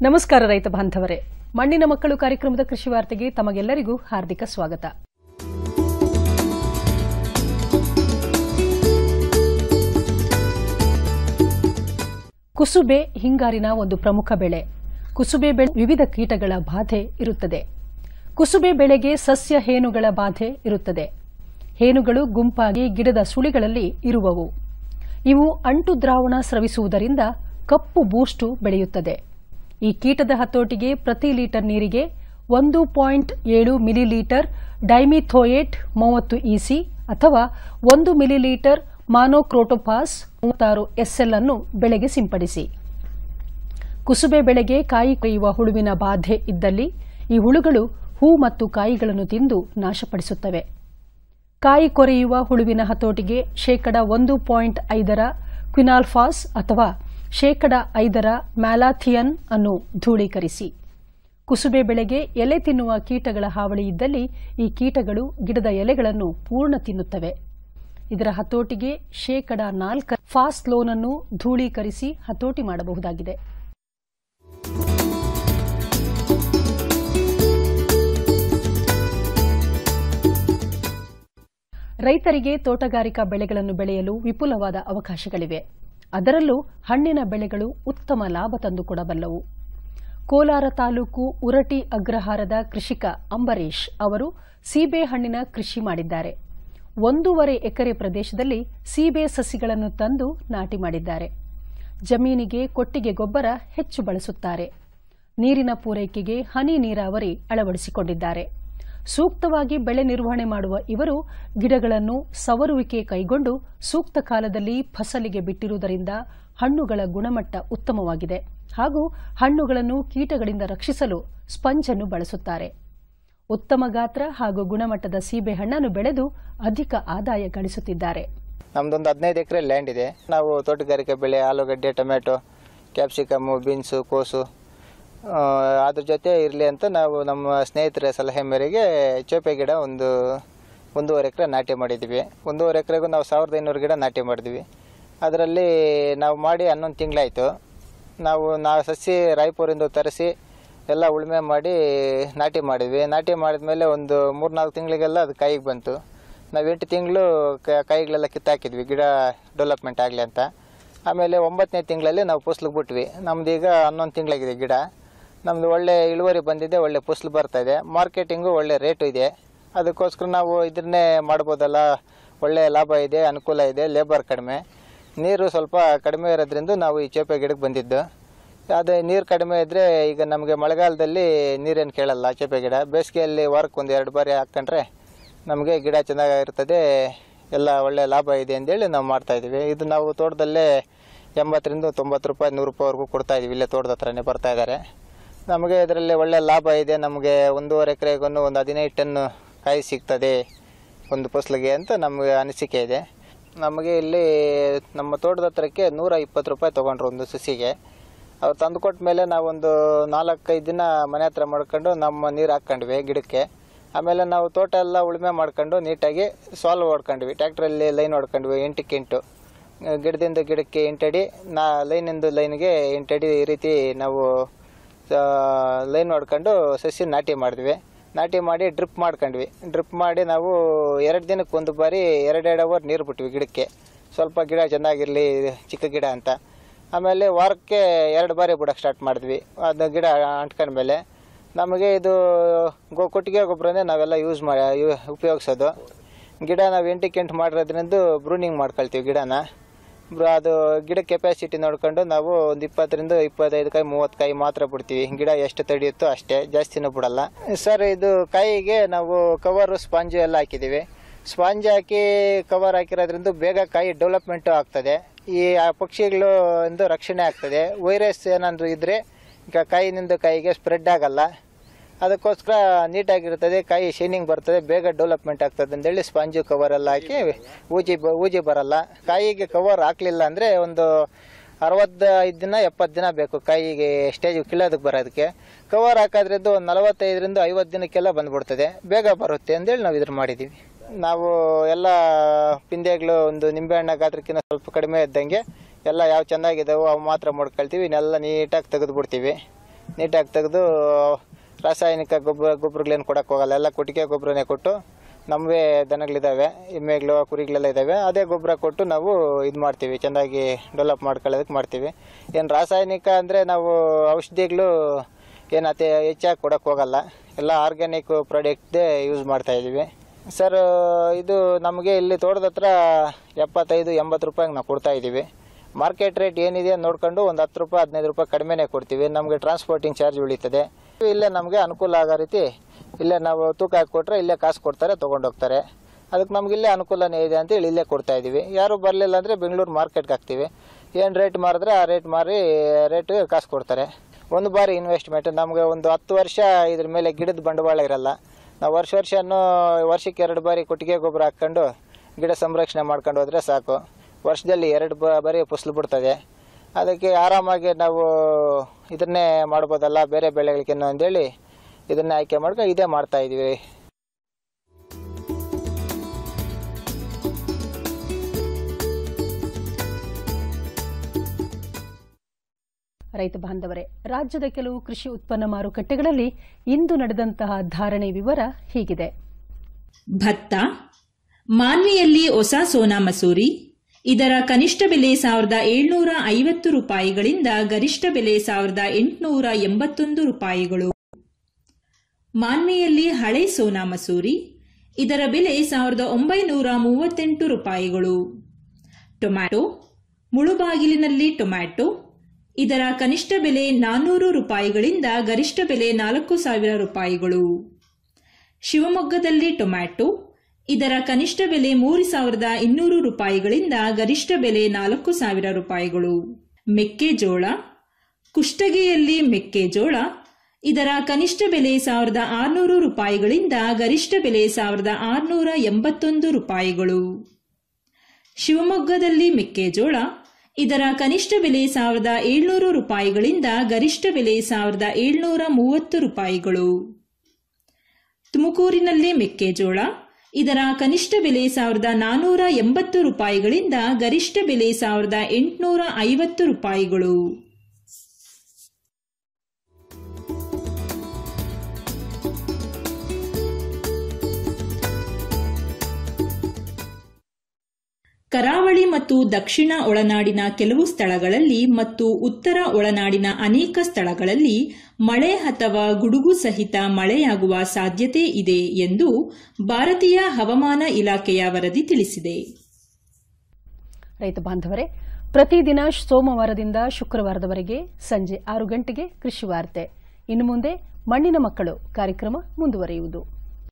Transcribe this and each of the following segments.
ನಮಸ್ಕಾರ ರೈತ ಬಾಂಧವರೇ ಮಣ್ಣಿನ ಮಕ್ಕಳು ಕಾರ್ಯಕ್ರಮದ ಕೃಷಿ ವಾರ್ತೆಗೆ ತಮಗೆಲ್ಲರಿಗೂ ಹಾರ್ದಿಕ ಸ್ವಾಗತ ಕುಸುಬೆ ಹಿಂಗಾರಿನ ಒಂದು ಪ್ರಮುಖ ಬೆಳೆ ಕುಸುಬೆ ಬೆಳೆ ವಿವಿಧ ಕೀಟಗಳ ಬಾಧೆ ಇರುತ್ತದೆ ಕುಸುಬೆ ಬೆಳೆಗೆ ಸಸ್ಯ ಹೇನುಗಳ ಬಾಧೆ ಇರುತ್ತದೆ ಹೇನುಗಳು ಗುಂಪಾಗಿ ಗಿಡದ ಸುಳಿಗಳಲ್ಲಿ ಇರುವವು ಇವು ಅಂಟು ದ್ರಾವಣ ಸ್ರವಿಸುವುದರಿಂದ ಕಪ್ಪು ಬೂಸ್ಟು ಬೆಳೆಯುತ್ತದೆ ಈ ಕೀಟದ ಹತೋಟಿಗೆ ಪ್ರತಿ ಲೀಟರ್ ನೀರಿಗೆ ಒಂದು ಪಾಯಿಂಟ್ ಏಳು ಮಿಲಿಲೀಟರ್ ಡೈಮಿಥೋಯೇಟ್ ಮೂವತ್ತು ಇಸಿ ಅಥವಾ ಒಂದು ಮಿಲಿಲೀಟರ್ ಮಾನೋಕ್ರೋಟೋಪಾಸ್ ಮೂವತ್ತಾರು ಎಸ್ಎಲ್ ಅನ್ನು ಬೆಳೆಗೆ ಸಿಂಪಡಿಸಿ ಕುಸುಬೆ ಬೆಳೆಗೆ ಕಾಯಿ ಕೊಯ್ಯುವ ಹುಳುವಿನ ಬಾಧೆ ಇದ್ದಲ್ಲಿ ಈ ಹುಳುಗಳು ಹೂ ಮತ್ತು ಕಾಯಿಗಳನ್ನು ತಿಂದು ನಾಶಪಡಿಸುತ್ತವೆ ಕಾಯಿ ಕೊರೆಯುವ ಹುಳುವಿನ ಹತೋಟಿಗೆ ಶೇಕಡ ಒಂದು ಪಾಯಿಂಟ್ ಐದರ ಕ್ವಿನಾಲ್ಫಾಸ್ ಅಥವಾ ಶೇಕಡ ಐದರ ಮ್ಯಾಲಾಥಿಯನ್ ಅನ್ನು ಧೂಳೀಕರಿಸಿ ಕುಸುಬೆ ಬೆಳೆಗೆ ಎಲೆ ತಿನ್ನುವ ಕೀಟಗಳ ಹಾವಳಿ ಇದ್ದಲ್ಲಿ ಈ ಕೀಟಗಳು ಗಿಡದ ಎಲೆಗಳನ್ನು ಪೂರ್ಣ ತಿನ್ನುತ್ತವೆ ಇದರ ಹತೋಟಿಗೆ ಶೇಕಡ ನಾಲ್ಕ ಫಾಸ್ಟ್ ಲೋನ್ ಅನ್ನು ಧೂಳೀಕರಿಸಿ ಹತೋಟಿ ಮಾಡಬಹುದಾಗಿದೆ ರೈತರಿಗೆ ತೋಟಗಾರಿಕಾ ಬೆಳೆಗಳನ್ನು ಬೆಳೆಯಲು ವಿಪುಲವಾದ ಅವಕಾಶಗಳಿವೆ ಅದರಲ್ಲೂ ಹಣ್ಣಿನ ಬೆಳೆಗಳು ಉತ್ತಮ ಲಾಭ ತಂದುಕೊಡಬಲ್ಲವು ಕೋಲಾರ ತಾಲೂಕು ಉರಟಿ ಅಗ್ರಹಾರದ ಕೃಷಿಕ ಅಂಬರೀಶ್ ಅವರು ಸೀಬೆ ಹಣ್ಣಿನ ಕೃಷಿ ಮಾಡಿದ್ದಾರೆ ಒಂದೂವರೆ ಎಕರೆ ಪ್ರದೇಶದಲ್ಲಿ ಸೀಬೆ ಸಸಿಗಳನ್ನು ತಂದು ನಾಟಿ ಮಾಡಿದ್ದಾರೆ ಜಮೀನಿಗೆ ಕೊಟ್ಟಿಗೆ ಗೊಬ್ಬರ ಹೆಚ್ಚು ಬಳಸುತ್ತಾರೆ ನೀರಿನ ಪೂರೈಕೆಗೆ ಹನಿ ನೀರಾವರಿ ಅಳವಡಿಸಿಕೊಂಡಿದ್ದಾರೆ ಸೂಕ್ತವಾಗಿ ಬೆಳೆ ನಿರ್ವಹಣೆ ಮಾಡುವ ಇವರು ಗಿಡಗಳನ್ನು ಸವರುವಿಕೆ ಕೈಗೊಂಡು ಸೂಕ್ತ ಕಾಲದಲ್ಲಿ ಫಸಲಿಗೆ ಬಿಟ್ಟಿರುವುದರಿಂದ ಹಣ್ಣುಗಳ ಗುಣಮಟ್ಟ ಉತ್ತಮವಾಗಿದೆ ಹಾಗೂ ಹಣ್ಣುಗಳನ್ನು ಕೀಟಗಳಿಂದ ರಕ್ಷಿಸಲು ಸ್ಪಂಜ್ ಅನ್ನು ಬಳಸುತ್ತಾರೆ ಉತ್ತಮ ಗಾತ್ರ ಹಾಗೂ ಗುಣಮಟ್ಟದ ಸೀಬೆ ಹಣ್ಣನ್ನು ಬೆಳೆದು ಅಧಿಕ ಆದಾಯ ಗಳಿಸುತ್ತಿದ್ದಾರೆ ನಮ್ದೊಂದು ಹದಿನೈದು ಎಕರೆ ಲ್ಯಾಂಡ್ ಇದೆ ನಾವು ತೋಟಗಾರಿಕೆ ಬೆಳೆ ಆಲೂಗಡ್ಡೆ ಟೊಮೆಟೊ ಕ್ಯಾಪ್ಸಿಕಮ್ಮು ಬೀನ್ಸು ಕೋಸು ಆ, ಅದ್ರ ಜೊತೆ ಇರಲಿ ಅಂತ ನಾವು ನಮ್ಮ ಸ್ನೇಹಿತರ ಸಲಹೆ ಮೇರೆಗೆ ಚೋಪೆ ಗಿಡ ಒಂದು ಒಂದೂವರೆ ಎಕರೆ ನಾಟಿ ಮಾಡಿದ್ವಿ ಒಂದೂವರೆ ಎಕರೆಗೂ ನಾವು ಸಾವಿರದ ಐನೂರು ಗಿಡ ನಾಟಿ ಮಾಡಿದ್ವಿ ಅದರಲ್ಲಿ ನಾವು ಮಾಡಿ ಹನ್ನೊಂದು ತಿಂಗಳಾಯಿತು ನಾವು ನಾವು ಸಸಿ ರಾಯ್ಪುರಿಂದ ತರಿಸಿ ಎಲ್ಲ ಉಳುಮೆ ಮಾಡಿ ನಾಟಿ ಮಾಡಿದ್ವಿ ನಾಟಿ ಮಾಡಿದ್ಮೇಲೆ ಒಂದು ಮೂರು ನಾಲ್ಕು ತಿಂಗಳಿಗೆಲ್ಲ ಅದು ಕಾಯಿಗೆ ಬಂತು ನಾವು ಎಂಟು ತಿಂಗಳು ಕಾಯಿಗಳೆಲ್ಲ ಕಿತ್ತಾಕಿದ್ವಿ ಗಿಡ ಡೆವಲಪ್ಮೆಂಟ್ ಆಗಲಿ ಅಂತ ಆಮೇಲೆ ಒಂಬತ್ತನೇ ತಿಂಗಳಲ್ಲಿ ನಾವು ಫಸಲಿಗೆ ಬಿಟ್ವಿ ನಮ್ದು ಈಗ ಹನ್ನೊಂದು ತಿಂಗಳಾಗಿದೆ ಗಿಡ ನಮ್ಮದು ಒಳ್ಳೆ ಇಳುವರಿ ಬಂದಿದೆ ಒಳ್ಳೆ ಫಸಲು ಬರ್ತಾ ಇದೆ ಮಾರ್ಕೆಟಿಂಗು ಒಳ್ಳೆ ರೇಟು ಇದೆ ಅದಕ್ಕೋಸ್ಕರ ನಾವು ಇದನ್ನೇ ಮಾಡ್ಬೋದಲ್ಲ ಒಳ್ಳೆ ಲಾಭ ಇದೆ ಅನುಕೂಲ ಇದೆ ಲೇಬರ್ ಕಡಿಮೆ ನೀರು ಸ್ವಲ್ಪ ಕಡಿಮೆ ಇರೋದ್ರಿಂದ ನಾವು ಈ ಚೇಪೆ ಗಿಡಕ್ಕೆ ಬಂದಿದ್ದು ಅದೇ ನೀರು ಕಡಿಮೆ ಇದ್ದರೆ ಈಗ ನಮಗೆ ಮಳೆಗಾಲದಲ್ಲಿ ನೀರೇನು ಕೇಳಲ್ಲ ಚೇಪೆ ಗಿಡ ಬೇಸಿಗೆಯಲ್ಲಿ ವಾರಕ್ಕೆ ಒಂದು ಎರಡು ಬಾರಿ ಹಾಕ್ಕೊಂಡ್ರೆ ನಮಗೆ ಗಿಡ ಚೆನ್ನಾಗಿರ್ತದೆ ಎಲ್ಲ ಒಳ್ಳೆ ಲಾಭ ಇದೆ ಅಂತೇಳಿ ನಾವು ಮಾಡ್ತಾ ಇದೀವಿ ಇದು ನಾವು ತೋಟದಲ್ಲೇ ಎಂಬತ್ತರಿಂದ ತೊಂಬತ್ತು ರೂಪಾಯಿ ನೂರು ರೂಪಾಯಿವರೆಗೂ ಕೊಡ್ತಾ ಇದೀವಿ ಇಲ್ಲೇ ತೋಟದ ಹತ್ರನೇ ಬರ್ತಾ ಇದ್ದಾರೆ ನಮಗೆ ಇದರಲ್ಲಿ ಒಳ್ಳೆ ಲಾಭ ಇದೆ ನಮಗೆ ಒಂದೂವರೆ ಎಕರೆಗೂ ಒಂದು ಹದಿನೈದು ಟನ್ ಕಾಯಿ ಸಿಗ್ತದೆ ಒಂದು ಫಸಲಿಗೆ ಅಂತ ನಮಗೆ ಅನಿಸಿಕೆ ಇದೆ ನಮಗೆ ಇಲ್ಲಿ ನಮ್ಮ ತೋಟದ ಹತ್ರಕ್ಕೆ ನೂರ ಇಪ್ಪತ್ತು ರೂಪಾಯಿ ತೊಗೊಂಡ್ರು ಒಂದು ಸಸಿಗೆ ಅವ್ರು ತಂದು ಕೊಟ್ಟ ಮೇಲೆ ನಾವೊಂದು ನಾಲ್ಕೈದು ದಿನ ಮನೆ ಹತ್ರ ಮಾಡ್ಕೊಂಡು ನಮ್ಮ ನೀರು ಹಾಕ್ಕೊಂಡ್ವಿ ಗಿಡಕ್ಕೆ ಆಮೇಲೆ ನಾವು ತೋಟ ಎಲ್ಲ ಉಳುಮೆ ಮಾಡ್ಕೊಂಡು ನೀಟಾಗಿ ಸಾಲ್ವ್ ಹೊಡ್ಕೊಂಡ್ವಿ ಟ್ಯಾಕ್ಟ್ರಲ್ಲಿ ಲೈನ್ ಹೊಡ್ಕೊಂಡ್ವಿ ಎಂಟಕ್ಕೆ ಎಂಟು ಆ, ಗಿಡದಿಂದ ಗಿಡಕ್ಕೆ ಎಂಟಡಿ ನಾ ಲೈನಿಂದ ಲೈನ್ಗೆ ಎಂಟಡಿ ಈ ರೀತಿ ನಾವು ಲೈನ್ ಹೊಡ್ಕೊಂಡು ಸಸಿ ನಾಟಿ ಮಾಡಿದ್ವಿ ನಾಟಿ ಮಾಡಿ ಡ್ರಿಪ್ ಮಾಡ್ಕೊಂಡ್ವಿ ಡ್ರಿಪ್ ಮಾಡಿ ನಾವು ಎರಡು ದಿನಕ್ಕೆ ಒಂದು ಬಾರಿ ಎರಡೆರಡು ಅವರ್ ನೀರು ಬಿಟ್ವಿ ಗಿಡಕ್ಕೆ ಸ್ವಲ್ಪ ಗಿಡ ಚೆನ್ನಾಗಿರಲಿ ಚಿಕ್ಕ ಗಿಡ ಅಂತ ಆಮೇಲೆ ವಾರಕ್ಕೆ ಎರಡು ಬಾರಿ ಬಿಡೋಕೆ ಸ್ಟಾರ್ಟ್ ಮಾಡಿದ್ವಿ ಅದು ಗಿಡ ಅಂಟ್ಕೊಂಡ್ಮೇಲೆ ನಮಗೆ ಇದು ಗೋ ಕೊಟ್ಟಿಗೆ ಗೊಬ್ಬರನೇ ನಾವೆಲ್ಲ ಯೂಸ್ ಮಾಡಿ ಉಪಯೋಗಿಸೋದು ಗಿಡ ನಾವು ಎಂಟಕ್ಕೆ ಎಂಟು ಮಾಡಿರೋದ್ರಿಂದ ಬ್ರೂನಿಂಗ್ ಮಾಡ್ಕೊಳ್ತೀವಿ ಗಿಡನ ಬ್ರ- ಅದು ಗಿಡ ಕೆಪಾಸಿಟಿ ನೋಡ್ಕೊಂಡು ನಾವು ಒಂದು ಇಪ್ಪತ್ತರಿಂದ ಇಪ್ಪತ್ತೈದು ಕಾಯಿ ಮೂವತ್ತು ಕಾಯಿ ಮಾತ್ರ ಬಿಡ್ತೀವಿ ಗಿಡ ಎಷ್ಟು ತಡೆಯುತ್ತೋ ಅಷ್ಟೇ ಜಾಸ್ತಿನೂ ಬಿಡಲ್ಲ ಸರ್ ಇದು ಕಾಯಿಗೆ ನಾವು ಕವರು ಸ್ಪಾಂಜು ಎಲ್ಲ ಹಾಕಿದ್ದೀವಿ ಸ್ಪಾಂಜ್ ಹಾಕಿ ಕವರ್ ಹಾಕಿರೋದ್ರಿಂದ ಬೇಗ ಕಾಯಿ ಡೆವಲಪ್ಮೆಂಟು ಆಗ್ತದೆ ಈ ಆ ಪಕ್ಷಿಗಳು ಇಂದ ರಕ್ಷಣೆ ಆಗ್ತದೆ ವೈರಸ್ ಏನಾದ್ರು ಇದ್ರೆ ಈಗ ಕಾಯಿನಿಂದ ಕಾಯಿಗೆ ಸ್ಪ್ರೆಡ್ ಆಗಲ್ಲ ಅದಕ್ಕೋಸ್ಕರ ನೀಟಾಗಿರ್ತದೆ ಕಾಯಿ ಶೈನಿಂಗ್ ಬರ್ತದೆ ಬೇಗ ಡೆವಲಪ್ಮೆಂಟ್ ಆಗ್ತದೆ ಅಂತೇಳಿ ಸ್ಪಾಂಜು ಕವರ್ ಎಲ್ಲ ಹಾಕಿ ಊಜಿ ಬ ಊಜಿ ಬರಲ್ಲ ಕಾಯಿಗೆ ಕವರ್ ಹಾಕ್ಲಿಲ್ಲ ಅಂದರೆ ಒಂದು ಅರವತ್ತೈದು ದಿನ ಎಪ್ಪತ್ತು ದಿನ ಬೇಕು ಕಾಯಿಗೆ ಸ್ಟೇಜ್ ಕೀಳೋದಕ್ಕೆ ಬರೋದಕ್ಕೆ ಕವರ್ ಹಾಕೋದ್ರಿಂದ ಒಂದು ನಲವತ್ತೈದರಿಂದ ಐವತ್ತು ದಿನಕ್ಕೆಲ್ಲ ಬಂದ್ಬಿಡ್ತದೆ ಬೇಗ ಬರುತ್ತೆ ಅಂತೇಳಿ ನಾವು ಇದ್ರ ಮಾಡಿದ್ದೀವಿ ನಾವು ಎಲ್ಲ ಪಿಂದೆಗಳು ಒಂದು ನಿಂಬೆಹಣ್ಣ ಗಾತ್ರಕ್ಕಿಂತ ಸ್ವಲ್ಪ ಕಡಿಮೆ ಇದ್ದಂಗೆ ಎಲ್ಲ ಯಾವ ಚೆನ್ನಾಗಿದಾವೋ ಅವು ಮಾತ್ರ ಮಾಡ್ಕೊಳ್ತೀವಿ ಇನ್ನೆಲ್ಲ ನೀಟಾಗಿ ತೆಗೆದು ಬಿಡ್ತೀವಿ ನೀಟಾಗಿ ತೆಗೆದು ರಾಸಾಯನಿಕ ಗೊಬ್ಬರ ಗೊಬ್ಬರಗಳೇನು ಕೊಡಕ್ಕೆ ಹೋಗಲ್ಲ ಎಲ್ಲ ಕೊಟ್ಟಿಗೆ ಗೊಬ್ಬರನೇ ಕೊಟ್ಟು ನಮ್ಮವೇ ದನಗಳಿದ್ದಾವೆ ಎಮ್ಮೆಗಳು ಕುರಿಗಳೆಲ್ಲ ಇದ್ದಾವೆ ಅದೇ ಗೊಬ್ಬರ ಕೊಟ್ಟು ನಾವು ಇದು ಮಾಡ್ತೀವಿ ಚೆಂದಾಗಿ ಡೆವಲಪ್ ಮಾಡ್ಕೊಳ್ಳೋದಕ್ಕೆ ಮಾಡ್ತೀವಿ ಏನು ರಾಸಾಯನಿಕ ಅಂದರೆ ನಾವು ಔಷಧಿಗಳು ಏನು ಅತಿ ಹೆಚ್ಚಾಗಿ ಕೊಡಕ್ಕೆ ಹೋಗಲ್ಲ ಎಲ್ಲ ಆರ್ಗ್ಯಾನಿಕ್ ಪ್ರಾಡಕ್ಟ್ದೇ ಯೂಸ್ ಮಾಡ್ತಾ ಇದ್ದೀವಿ ಸರ್ ಇದು ನಮಗೆ ಇಲ್ಲಿ ತೋಟದ ಹತ್ರ ಎಪ್ಪತ್ತೈದು ಎಂಬತ್ತು ರೂಪಾಯಿಗೆ ನಾವು ಕೊಡ್ತಾ ಇದ್ದೀವಿ ಮಾರ್ಕೆಟ್ ರೇಟ್ ಏನಿದೆ ಅಂತ ನೋಡ್ಕೊಂಡು ಒಂದು ಹತ್ತು ರೂಪಾಯಿ ಹದಿನೈದು ರೂಪಾಯಿ ಕಡಿಮೆನೇ ಕೊಡ್ತೀವಿ ನಮಗೆ ಟ್ರಾನ್ಸ್ಪೋರ್ಟಿಂಗ್ ಚಾರ್ಜ್ ಉಳಿತದೆ ಇಲ್ಲೇ ನಮಗೆ ಅನುಕೂಲ ಆಗೋ ರೀತಿ ಇಲ್ಲೇ ನಾವು ತೂಕ ಹಾಕಿ ಕೊಟ್ಟರೆ ಇಲ್ಲೇ ಕಾಸು ಕೊಡ್ತಾರೆ ತೊಗೊಂಡೋಗ್ತಾರೆ ಅದಕ್ಕೆ ನಮ್ಗೆ ಇಲ್ಲೇ ಅನುಕೂಲನೇ ಇದೆ ಅಂತೇಳಿ ಇಲ್ಲೇ ಕೊಡ್ತಾ ಇದ್ದೀವಿ ಯಾರು ಬರಲಿಲ್ಲ ಅಂದರೆ ಬೆಂಗಳೂರು ಮಾರ್ಕೆಟ್ಗೆ ಹಾಕ್ತೀವಿ ಏನು ರೇಟ್ ಮಾರಿದ್ರೆ ಆ ರೇಟ್ ಮಾರಿ ರೇಟ್ ಕಾಸು ಕೊಡ್ತಾರೆ ಒಂದು ಬಾರಿ ಇನ್ವೆಸ್ಟ್ಮೆಂಟ್ ನಮಗೆ ಒಂದು ಹತ್ತು ವರ್ಷ ಇದ್ರ ಮೇಲೆ ಗಿಡದ ಬಂಡವಾಳ ಇರಲ್ಲ ನಾವು ವರ್ಷ ವರ್ಷನೂ ವರ್ಷಕ್ಕೆ ಎರಡು ಬಾರಿ ಕೊಟ್ಟಿಗೆ ಗೊಬ್ಬರ ಹಾಕ್ಕೊಂಡು ಗಿಡ ಸಂರಕ್ಷಣೆ ಮಾಡ್ಕೊಂಡು ಹೋದರೆ ಸಾಕು ವರ್ಷದಲ್ಲಿ ಎರಡು ಬ ಬಾರಿ ಫಸಲು ಬಿಡ್ತದೆ ಅದಕ್ಕೆ ಆರಾಮಾಗಿ ನಾವು ಇದನ್ನೇ ಮಾಡ್ಬೋದಲ್ಲ ಬೇರೆ ಬೆಳೆಗಳಿಗೇನು ಅಂತೇಳಿ ಇದನ್ನೇ ಆಯ್ಕೆ ಮಾಡ್ಕೊಂಡು ಇದೇ ಮಾಡ್ತಾ ಇದೀವಿ ರೈತ ಬಾಂಧವರೇ ರಾಜ್ಯದ ಕೆಲವು ಕೃಷಿ ಉತ್ಪನ್ನ ಮಾರುಕಟ್ಟೆಗಳಲ್ಲಿ ಇಂದು ನಡೆದಂತಹ ಧಾರಣೆ ವಿವರ ಹೀಗಿದೆ ಭತ್ತ ಮಾನ್ವಿಯಲ್ಲಿ ಹೊಸ ಸೋನಾ ಮಸೂರಿ ಇದರ ಕನಿಷ್ಠ ಬೆಲೆ ಸಾವಿರದ ಏಳ್ನೂರ ಐವತ್ತು ರೂಪಾಯಿಗಳಿಂದ ಗರಿಷ್ಠ ಬೆಲೆ ಸಾವಿರದ ಎಂಟುನೂರ ಎಂಬತ್ತೊಂದು ರೂಪಾಯಿಗಳು ಮಾನ್ವಿಯಲ್ಲಿ ಹಳೆ ಸೋನಾ ಮಸೂರಿ ಇದರ ಬೆಲೆ ಸಾವಿರದ ಒಂಬೈನೂರ ಮೂವತ್ತೆಂಟು ರೂಪಾಯಿಗಳು ಟೊಮ್ಯಾಟೊ ಮುಳುಬಾಗಿಲಿನಲ್ಲಿ ಟೊಮ್ಯಾಟೊ ಇದರ ಕನಿಷ್ಠ ಬೆಲೆ ನಾನ್ನೂರು ರೂಪಾಯಿಗಳಿಂದ ಗರಿಷ್ಠ ಬೆಲೆ ನಾಲ್ಕು ಸಾವಿರ ರೂಪಾಯಿಗಳು ಶಿವಮೊಗ್ಗದಲ್ಲಿ ಟೊಮ್ಯಾಟೊ ಇದರ ಕನಿಷ್ಠ ಬೆಲೆ ಮೂರು ಸಾವಿರದ ಇನ್ನೂರು ರೂಪಾಯಿಗಳಿಂದ ಗರಿಷ್ಠ ಬೆಲೆ ನಾಲ್ಕು ಸಾವಿರ ರೂಪಾಯಿಗಳು ಮೆಕ್ಕೆಜೋಳ ಕುಷ್ಟಗಿಯಲ್ಲಿ ಮೆಕ್ಕೆಜೋಳ ಇದರ ಕನಿಷ್ಠ ಬೆಲೆ ಸಾವಿರದ ಆರುನೂರು ರೂಪಾಯಿಗಳಿಂದ ಗರಿಷ್ಠ ಬೆಲೆ ಸಾವಿರದ ಆರುನೂರ ಎಂಬತ್ತೊಂದು ರೂಪಾಯಿಗಳು ಶಿವಮೊಗ್ಗದಲ್ಲಿ ಮೆಕ್ಕೆಜೋಳ ಇದರ ಕನಿಷ್ಠ ಬೆಲೆ ಸಾವಿರದ ಏಳ್ನೂರು ರೂಪಾಯಿಗಳಿಂದ ಗರಿಷ್ಠ ಬೆಲೆ ಸಾವಿರದ ಏಳ್ನೂರ ಮೂವತ್ತು ರೂಪಾಯಿಗಳು ತುಮಕೂರಿನಲ್ಲಿ ಮೆಕ್ಕೆಜೋಳ ಇದರ ಕನಿಷ್ಠ ಬೆಲೆ ಸಾವಿರದ ನಾನ್ನೂರ ಎಂಬತ್ತು ರೂಪಾಯಿಗಳಿಂದ ಗರಿಷ್ಠ ಬೆಲೆ ಸಾವಿರದ ಎಂಟುನೂರ ಐವತ್ತು ರೂಪಾಯಿಗಳು ಕರಾವಳಿ ಮತ್ತು ದಕ್ಷಿಣ ಒಳನಾಡಿನ ಕೆಲವು ಸ್ಥಳಗಳಲ್ಲಿ ಮತ್ತು ಉತ್ತರ ಒಳನಾಡಿನ ಅನೇಕ ಸ್ಥಳಗಳಲ್ಲಿ ಮಳೆ ಅಥವಾ ಗುಡುಗು ಸಹಿತ ಮಳೆಯಾಗುವ ಸಾಧ್ಯತೆ ಇದೆ ಎಂದು ಭಾರತೀಯ ಹವಾಮಾನ ಇಲಾಖೆಯ ವರದಿ ತಿಳಿಸಿದೆ ರೈತ ಬಾಂಧವರೇ ಪ್ರತಿದಿನ ಸೋಮವಾರದಿಂದ ಶುಕ್ರವಾರದವರೆಗೆ ಸಂಜೆ ಆರು ಗಂಟೆಗೆ ಕೃಷಿ ವಾರ್ತೆ ಇನ್ನು ಮುಂದೆ ಮಣ್ಣಿನ ಮಕ್ಕಳು ಕಾರ್ಯಕ್ರಮ ಮುಂದುವರಿಯುವುದು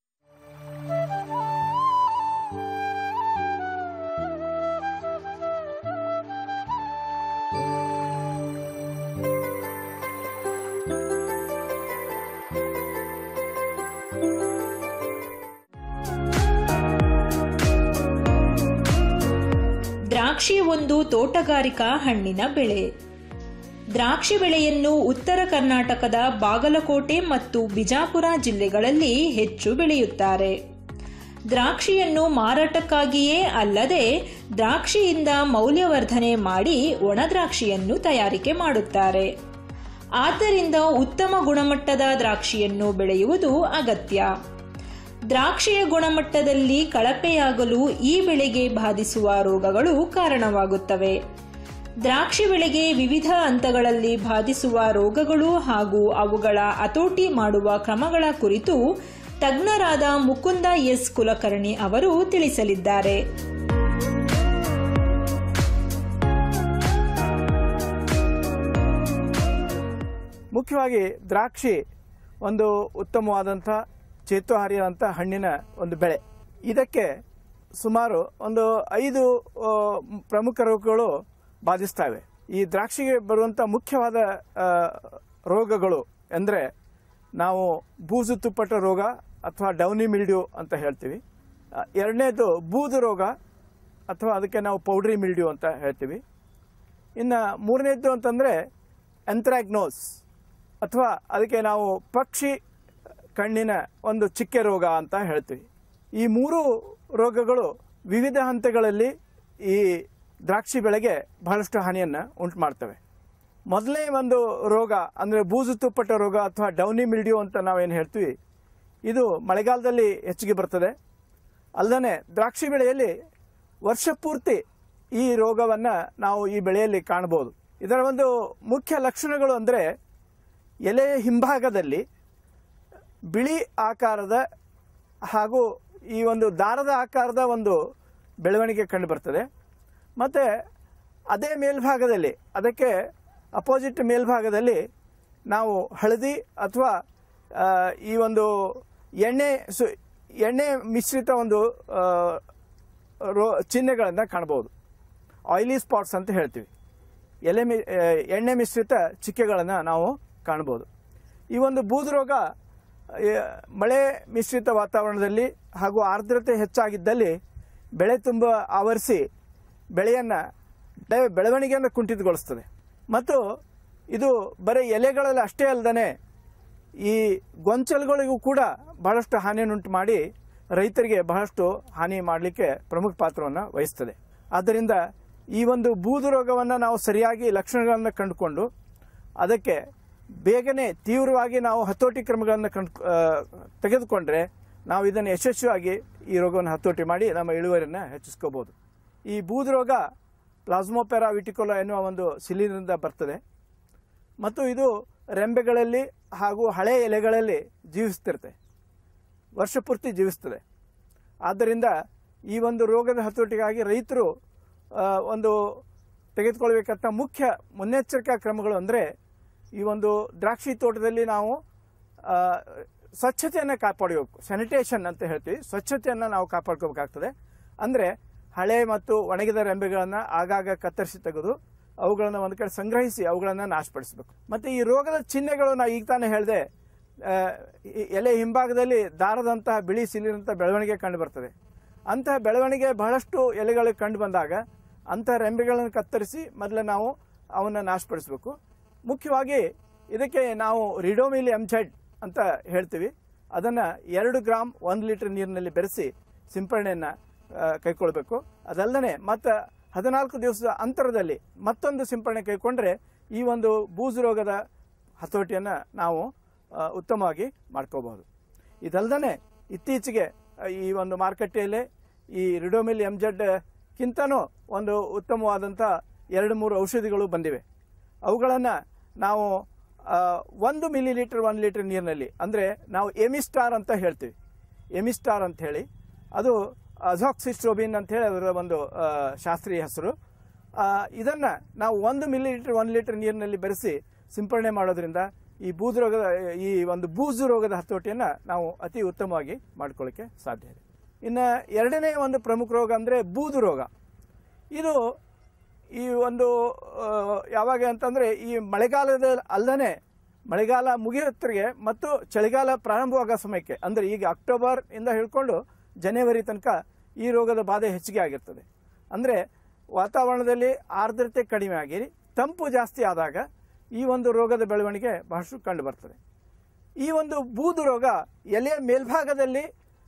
ದ್ರಾಕ್ಷಿ ಒಂದು ತೋಟಗಾರಿಕಾ ಹಣ್ಣಿನ ಬೆಳೆ ದ್ರಾಕ್ಷಿ ಬೆಳೆಯನ್ನು ಉತ್ತರ ಕರ್ನಾಟಕದ ಬಾಗಲಕೋಟೆ ಮತ್ತು ಬಿಜಾಪುರ ಜಿಲ್ಲೆಗಳಲ್ಲಿ ಹೆಚ್ಚು ಬೆಳೆಯುತ್ತಾರೆ ದ್ರಾಕ್ಷಿಯನ್ನು ಮಾರಾಟಕ್ಕಾಗಿಯೇ ಅಲ್ಲದೆ ದ್ರಾಕ್ಷಿಯಿಂದ ಮೌಲ್ಯವರ್ಧನೆ ಮಾಡಿ ಒಣ ದ್ರಾಕ್ಷಿಯನ್ನು ತಯಾರಿಕೆ ಮಾಡುತ್ತಾರೆ ಆದ್ದರಿಂದ ಉತ್ತಮ ಗುಣಮಟ್ಟದ ದ್ರಾಕ್ಷಿಯನ್ನು ಬೆಳೆಯುವುದು ಅಗತ್ಯ ದ್ರಾಕ್ಷಿಯ ಗುಣಮಟ್ಟದಲ್ಲಿ ಕಳಪೆಯಾಗಲು ಈ ಬೆಳೆಗೆ ಬಾಧಿಸುವ ರೋಗಗಳು ಕಾರಣವಾಗುತ್ತವೆ ದ್ರಾಕ್ಷಿ ಬೆಳೆಗೆ ವಿವಿಧ ಹಂತಗಳಲ್ಲಿ ಬಾಧಿಸುವ ರೋಗಗಳು ಹಾಗೂ ಅವುಗಳ ಹತೋಟಿ ಮಾಡುವ ಕ್ರಮಗಳ ಕುರಿತು ತಜ್ಞರಾದ ಮುಕುಂದ ಎಸ್ ಕುಲಕರ್ಣಿ ಅವರು ತಿಳಿಸಲಿದ್ದಾರೆ ಮುಖ್ಯವಾಗಿ ದ್ರಾಕ್ಷಿ ಒಂದು ಉತ್ತಮವಾದಂಥ ಚೇತುಹಾರಿಯಾದಂಥ ಹಣ್ಣಿನ ಒಂದು ಬೆಳೆ ಇದಕ್ಕೆ ಸುಮಾರು ಒಂದು ಐದು ಆ, ಪ್ರಮುಖ ರೋಗಗಳು ಬಾಧಿಸ್ತವೆ ಈ ದ್ರಾಕ್ಷಿಗೆ ಬರುವಂಥ ಮುಖ್ಯವಾದ ಆ, ರೋಗಗಳು ಅಂದರೆ ನಾವು ಬೂಜು ತುಪ್ಪಟ ರೋಗ ಅಥವಾ ಡೌನಿ ಮಿಲ್ಡ್ಯೂ ಅಂತ ಹೇಳ್ತೀವಿ ಆ, ಎರಡನೇದು ಬೂದು ರೋಗ ಅಥವಾ ಅದಕ್ಕೆ ನಾವು ಪೌಡ್ರಿ ಮಿಲ್ಡ್ಯೂ ಅಂತ ಹೇಳ್ತೀವಿ ಇನ್ನು ಮೂರನೇದ್ದು ಅಂತಂದರೆ ಎಂಥ್ರಾಗ್ನೋಸ್ ಅಥವಾ ಅದಕ್ಕೆ ನಾವು ಪಕ್ಷಿ ಕಣ್ಣಿನ ಒಂದು ಚಿಕ್ಕೆ ರೋಗ ಅಂತ ಹೇಳ್ತೀವಿ ಈ ಮೂರು ರೋಗಗಳು ವಿವಿಧ ಹಂತಗಳಲ್ಲಿ ಈ ದ್ರಾಕ್ಷಿ ಬೆಳೆಗೆ ಬಹಳಷ್ಟು ಹಾನಿಯನ್ನು ಉಂಟು ಮಾಡ್ತವೆ ಮೊದಲನೇ ಒಂದು ರೋಗ ಅಂದರೆ ಬೂಜು ತುಪ್ಪಟ ರೋಗ ಅಥವಾ ಡೌನಿ ಮಿಲ್ಡ್ಯೂ ಅಂತ ನಾವೇನು ಹೇಳ್ತೀವಿ ಇದು ಮಳೆಗಾಲದಲ್ಲಿ ಹೆಚ್ಚಿಗೆ ಬರ್ತದೆ ಅಲ್ಲದೆ ದ್ರಾಕ್ಷಿ ಬೆಳೆಯಲ್ಲಿ ವರ್ಷ ಪೂರ್ತಿ ಈ ರೋಗವನ್ನು ನಾವು ಈ ಬೆಳೆಯಲ್ಲಿ ಕಾಣಬಹುದು ಇದರ ಒಂದು ಮುಖ್ಯ ಲಕ್ಷಣಗಳು ಅಂದರೆ ಎಲೆಯ ಹಿಂಭಾಗದಲ್ಲಿ ಬಿಳಿ ಆಕಾರದ ಹಾಗೂ ಈ ಒಂದು ದಾರದ ಆಕಾರದ ಒಂದು ಬೆಳವಣಿಗೆ ಕಂಡು ಬರ್ತದೆ ಮತ್ತು ಅದೇ ಮೇಲ್ಭಾಗದಲ್ಲಿ ಅದಕ್ಕೆ ಅಪೋಸಿಟ್ ಮೇಲ್ಭಾಗದಲ್ಲಿ ನಾವು ಹಳದಿ ಅಥವಾ ಆ, ಈ ಒಂದು ಎಣ್ಣೆ ಸು ಎಣ್ಣೆ ಮಿಶ್ರಿತ ಒಂದು ಆ, ರೋ ಚಿಹ್ನೆಗಳನ್ನು ಕಾಣ್ಬೋದು ಆಯಿಲಿ ಸ್ಪಾಟ್ಸ್ ಅಂತ ಹೇಳ್ತೀವಿ ಎಲೆ ಮಿ ಆ, ಎಣ್ಣೆ ಮಿಶ್ರಿತ ಚಿಕ್ಕೆಗಳನ್ನು ನಾವು ಕಾಣ್ಬೋದು ಈ ಒಂದು ಬೂದು ರೋಗ ಆ, ಮಳೆ ಮಿಶ್ರಿತ ವಾತಾವರಣದಲ್ಲಿ ಹಾಗೂ ಆರ್ದ್ರತೆ ಹೆಚ್ಚಾಗಿದ್ದಲ್ಲಿ ಬೆಳೆ ತುಂಬ ಆವರಿಸಿ ಬೆಳೆಯನ್ನು ಬೆಳೆ- ಬೆಳವಣಿಗೆಯನ್ನು ಕುಂಠಿತಗೊಳಿಸ್ತದೆ ಮತ್ತು ಇದು ಬರೀ ಎಲೆಗಳಲ್ಲಿ ಅಷ್ಟೇ ಅಲ್ಲದೆ ಈ ಗೊಂಚಲುಗಳಿಗೂ ಕೂಡ ಬಹಳಷ್ಟು ಹಾನಿಯನ್ನುಂಟು ಮಾಡಿ ರೈತರಿಗೆ ಬಹಳಷ್ಟು ಹಾನಿ ಮಾಡಲಿಕ್ಕೆ ಪ್ರಮುಖ ಪಾತ್ರವನ್ನು ವಹಿಸ್ತದೆ ಆದ್ದರಿಂದ ಈ ಒಂದು ಬೂದು ರೋಗವನ್ನು ನಾವು ಸರಿಯಾಗಿ ಲಕ್ಷಣಗಳನ್ನು ಕಂಡುಕೊಂಡು ಅದಕ್ಕೆ ಬೇಗನೆ ತೀವ್ರವಾಗಿ ನಾವು ಹತೋಟಿ ಕ್ರಮಗಳನ್ನು ಕಂಡು ಆ, ತೆಗೆದುಕೊಂಡ್ರೆ ನಾವು ಇದನ್ನು ಯಶಸ್ವಿಯಾಗಿ ಈ ರೋಗವನ್ನು ಹತೋಟಿ ಮಾಡಿ ನಮ್ಮ ಇಳುವರಿಯನ್ನು ಹೆಚ್ಚಿಸ್ಕೋಬಹುದು ಈ ಬೂದು ರೋಗ ಪ್ಲಾಸ್ಮೋಪೆರಾ ವಿಟಿಕೋಲಾ ಎನ್ನುವ ಒಂದು ಸಿಲಿಂಡರಿಂದ ಬರ್ತದೆ ಮತ್ತು ಇದು ರೆಂಬೆಗಳಲ್ಲಿ ಹಾಗೂ ಹಳೆ ಎಲೆಗಳಲ್ಲಿ ಜೀವಿಸ್ತಿರುತ್ತೆ ವರ್ಷ ಪೂರ್ತಿ ಜೀವಿಸ್ತದೆ ಆದ್ದರಿಂದ ಈ ಒಂದು ರೋಗದ ಹತೋಟಿಗಾಗಿ ರೈತರು ಆ, ಒಂದು ತೆಗೆದುಕೊಳ್ಬೇಕಂತ ಮುಖ್ಯ ಮುನ್ನೆಚ್ಚರಿಕಾ ಕ್ರಮಗಳು ಅಂದರೆ ಈ ಒಂದು ದ್ರಾಕ್ಷಿ ತೋಟದಲ್ಲಿ ನಾವು ಆ, ಸ್ವಚ್ಛತೆಯನ್ನು ಕಾಪಾಡಬೇಕು ಸ್ಯಾನಿಟೇಷನ್ ಅಂತ ಹೇಳ್ತೀವಿ ಸ್ವಚ್ಛತೆಯನ್ನು ನಾವು ಕಾಪಾಡ್ಕೋಬೇಕಾಗ್ತದೆ ಅಂದರೆ ಹಳೆ ಮತ್ತು ಒಣಗಿದ ರೆಂಬೆಗಳನ್ನು ಆಗಾಗ ಕತ್ತರಿಸಿ ತೆಗೆದು ಅವುಗಳನ್ನು ಒಂದು ಕಡೆ ಸಂಗ್ರಹಿಸಿ ಅವುಗಳನ್ನು ನಾಶಪಡಿಸಬೇಕು ಮತ್ತು ಈ ರೋಗದ ಚಿಹ್ನೆಗಳು ನಾವು ಈಗ ತಾನೇ ಹೇಳಿದೆ ಆ, ಈ ಎಲೆ ಹಿಂಭಾಗದಲ್ಲಿ ದಾರದಂತಹ ಬಿಳಿ ಸಿಲಿನಂತಹ ಬೆಳವಣಿಗೆ ಕಂಡು ಬರ್ತದೆ ಅಂತಹ ಬೆಳವಣಿಗೆ ಬಹಳಷ್ಟು ಎಲೆಗಳು ಕಂಡು ಬಂದಾಗ ಅಂತಹ ರೆಂಬೆಗಳನ್ನು ಕತ್ತರಿಸಿ ಮೊದಲು ನಾವು ಅವನ್ನ ನಾಶಪಡಿಸಬೇಕು ಮುಖ್ಯವಾಗಿ ಇದಕ್ಕೆ ನಾವು ರಿಡೋಮಿಲಿ ಎಂಜೆಡ್ ಅಂತ ಹೇಳ್ತೀವಿ ಅದನ್ನು ಎರಡು ಗ್ರಾಮ್ ಒಂದು ಲೀಟರ್ ನೀರಿನಲ್ಲಿ ಬೆರೆಸಿ ಸಿಂಪರಣೆಯನ್ನು ಕೈಗೊಳ್ಬೇಕು ಅದಲ್ಲದೆ ಮತ್ತು ಹದಿನಾಲ್ಕು ದಿವಸದ ಅಂತರದಲ್ಲಿ ಮತ್ತೊಂದು ಸಿಂಪರಣೆ ಕೈಗೊಂಡ್ರೆ ಈ ಒಂದು ಬೂಜು ರೋಗದ ಹತೋಟಿಯನ್ನು ನಾವು ಆ, ಉತ್ತಮವಾಗಿ ಮಾಡ್ಕೋಬಹುದು ಇದಲ್ಲದೆ ಇತ್ತೀಚೆಗೆ ಆ, ಈ ಒಂದು ಮಾರುಕಟ್ಟೆಯಲ್ಲಿ ಈ ರಿಡೋಮಿಲ್ ಎಂಜೆಡ್ ಕಿಂತನೂ ಒಂದು ಉತ್ತಮವಾದಂಥ ಎರಡು ಮೂರು ಔಷಧಿಗಳು ಬಂದಿವೆ ಅವುಗಳನ್ನು ನಾವು ಆ, ಒಂದು ಮಿಲಿ ಲೀಟರ್ ಒಂದು ಲೀಟರ್ ನೀರಿನಲ್ಲಿ ಅಂದರೆ ನಾವು ಎಮಿಸ್ಟಾರ್ ಅಂತ ಹೇಳ್ತೀವಿ ಎಮಿಸ್ಟಾರ್ ಅಂತ ಹೇಳಿ ಅದು ಅಜಾಕ್ಸಿಸ್ಟ್ರೋಬಿನ್ ಅಂತ ಹೇಳಿ ಅದರ ಒಂದು ಆ, ಶಾಸ್ತ್ರೀಯ ಹೆಸರು ಆ, ಇದನ್ನ ನಾವು ಒಂದು ಮಿಲಿ ಲೀಟರ್ ಒಂದು ಲೀಟರ್ ನೀರಿನಲ್ಲಿ ಬೆರೆಸಿ ಸಿಂಪರಣೆ ಮಾಡೋದ್ರಿಂದ ಈ ಬೂದು ರೋಗದ ಈ ಒಂದು ಬೂಜು ರೋಗದ ಹತೋಟಿಯನ್ನು ನಾವು ಅತಿ ಉತ್ತಮವಾಗಿ ಮಾಡ್ಕೊಳ್ಳಿಕ್ಕೆ ಸಾಧ್ಯ ಇದೆ ಇನ್ನು ಎರಡನೇ ಒಂದು ಪ್ರಮುಖ ರೋಗ ಅಂದರೆ ಬೂದು ರೋಗ ಇದು ಈ ಒಂದು ಆ, ಯಾವಾಗ ಅಂತಂದರೆ ಈ ಮಳೆಗಾಲದ ಅಲ್ಲದೆ ಮಳೆಗಾಲ ಮುಗಿಯೋತ್ರಿಗೆ ಮತ್ತು ಚಳಿಗಾಲ ಪ್ರಾರಂಭವಾಗೋ ಸಮಯಕ್ಕೆ ಅಂದರೆ ಈಗ ಅಕ್ಟೋಬರ್ ಇಂದ ಹಿಡ್ಕೊಂಡು ಜನವರಿ ತನಕ ಈ ರೋಗದ ಬಾಧೆ ಹೆಚ್ಚಿಗೆ ಆಗಿರ್ತದೆ ಅಂದರೆ ವಾತಾವರಣದಲ್ಲಿ ಆರ್ದ್ರತೆ ಕಡಿಮೆ ಆಗಿ ತಂಪು ಜಾಸ್ತಿ ಆದಾಗ ಈ ಒಂದು ರೋಗದ ಬೆಳವಣಿಗೆ ಬಹಳಷ್ಟು ಕಂಡು ಬರ್ತದೆ ಈ ಒಂದು ಬೂದು ರೋಗ ಎಲೆಯ ಮೇಲ್ಭಾಗದಲ್ಲಿ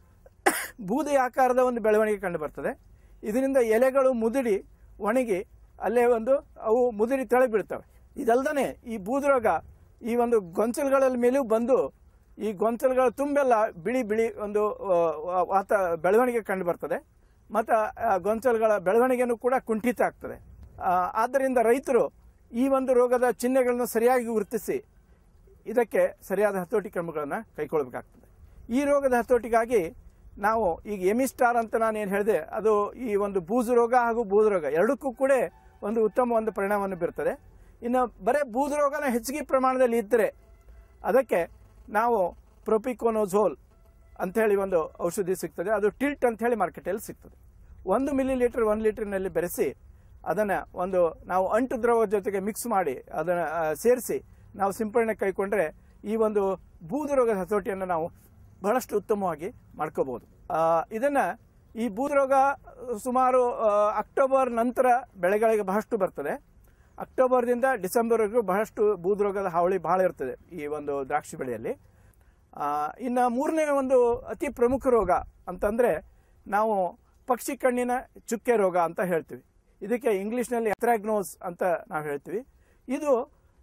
ಬೂದಿ ಆಕಾರದ ಒಂದು ಬೆಳವಣಿಗೆ ಕಂಡು ಬರ್ತದೆ ಇದರಿಂದ ಎಲೆಗಳು ಮುದುಡಿ ಒಣಗಿ ಅಲ್ಲೇ ಒಂದು ಅವು ಮುದುಡಿ ತೆಳೆ ಬೀಳ್ತವೆ ಇದಲ್ದನೆ ಈ ಬೂದು ರೋಗ ಈ ಒಂದು ಗೊಂಚಲುಗಳ ಮೇಲೂ ಬಂದು ಈ ಗೊಂಚಲುಗಳ ತುಂಬೆಲ್ಲ ಬಿಳಿ ಬಿಳಿ ಒಂದು ಆ, ವಾತ ಬೆಳವಣಿಗೆ ಕಂಡು ಬರ್ತದೆ ಮತ್ತು ಗೊಂಚಲುಗಳ ಬೆಳವಣಿಗೆನೂ ಕೂಡ ಕುಂಠಿತ ಆಗ್ತದೆ ಆ, ಆದ್ದರಿಂದ ರೈತರು ಈ ಒಂದು ರೋಗದ ಚಿಹ್ನೆಗಳನ್ನು ಸರಿಯಾಗಿ ಗುರುತಿಸಿ ಇದಕ್ಕೆ ಸರಿಯಾದ ಹತೋಟಿ ಕ್ರಮಗಳನ್ನು ಕೈಗೊಳ್ಳಬೇಕಾಗ್ತದೆ ಈ ರೋಗದ ಹತೋಟಿಗಾಗಿ ನಾವು ಈಗ ಎಮಿಸ್ಟಾರ್ ಅಂತ ನಾನು ಏನು ಹೇಳಿದೆ ಅದು ಈ ಒಂದು ಬೂಜು ರೋಗ ಹಾಗೂ ಬೂದು ರೋಗ ಎರಡಕ್ಕೂ ಕೂಡ ಒಂದು ಉತ್ತಮ ಒಂದು ಪರಿಣಾಮವನ್ನು ಬೀರ್ತದೆ ಇನ್ನು ಬರೇ ಬೂದು ರೋಗನ ಹೆಚ್ಚಿಗೆ ಪ್ರಮಾಣದಲ್ಲಿ ಇದ್ದರೆ ಅದಕ್ಕೆ ನಾವು ಪ್ರೊಪಿಕೋನೋಝೋಲ್ ಅಂಥೇಳಿ ಒಂದು ಔಷಧಿ ಸಿಗ್ತದೆ ಅದು ಟಿಲ್ಟ್ ಅಂತ ಹೇಳಿ ಮಾರ್ಕೆಟಲ್ಲಿ ಸಿಗ್ತದೆ ಒಂದು ಮಿಲಿ ಲೀಟರ್ ಒಂದು ಲೀಟರ್ನಲ್ಲಿ ಬೆರೆಸಿ ಅದನ್ನು ಒಂದು ನಾವು ಅಂಟು ದ್ರವ ಜೊತೆಗೆ ಮಿಕ್ಸ್ ಮಾಡಿ ಅದನ್ನು ಸೇರಿಸಿ ನಾವು ಸಿಂಪರಣೆ ಕೈಕೊಂಡ್ರೆ ಈ ಒಂದು ಬೂದು ರೋಗದ ಹತೋಟಿಯನ್ನು ನಾವು ಬಹಳಷ್ಟು ಉತ್ತಮವಾಗಿ ಮಾಡ್ಕೋಬಹುದು ಇದನ್ನು ಈ ಬೂದು ರೋಗ ಸುಮಾರು ಆ, ಅಕ್ಟೋಬರ್ ನಂತರ ಬೆಳೆಗಳಿಗೆ ಬಹಳಷ್ಟು ಬರ್ತದೆ ಅಕ್ಟೋಬರ್ದಿಂದ ಡಿಸೆಂಬರ್ವರೆಗೂ ಬಹಳಷ್ಟು ಬೂದು ರೋಗದ ಹಾವಳಿ ಬಹಳ ಇರ್ತದೆ ಈ ಒಂದು ದ್ರಾಕ್ಷಿ ಬೆಳೆಯಲ್ಲಿ ಆ, ಇನ್ನು ಮೂರನೇ ಒಂದು ಅತಿ ಪ್ರಮುಖ ರೋಗ ಅಂತಂದರೆ ನಾವು ಪಕ್ಷಿ ಕಣ್ಣಿನ ಚುಕ್ಕೆ ರೋಗ ಅಂತ ಹೇಳ್ತೀವಿ ಇದಕ್ಕೆ ಇಂಗ್ಲೀಷ್ನಲ್ಲಿ ಎಥ್ರಾಗ್ನೋಸ್ ಅಂತ ನಾವು ಹೇಳ್ತೀವಿ ಇದು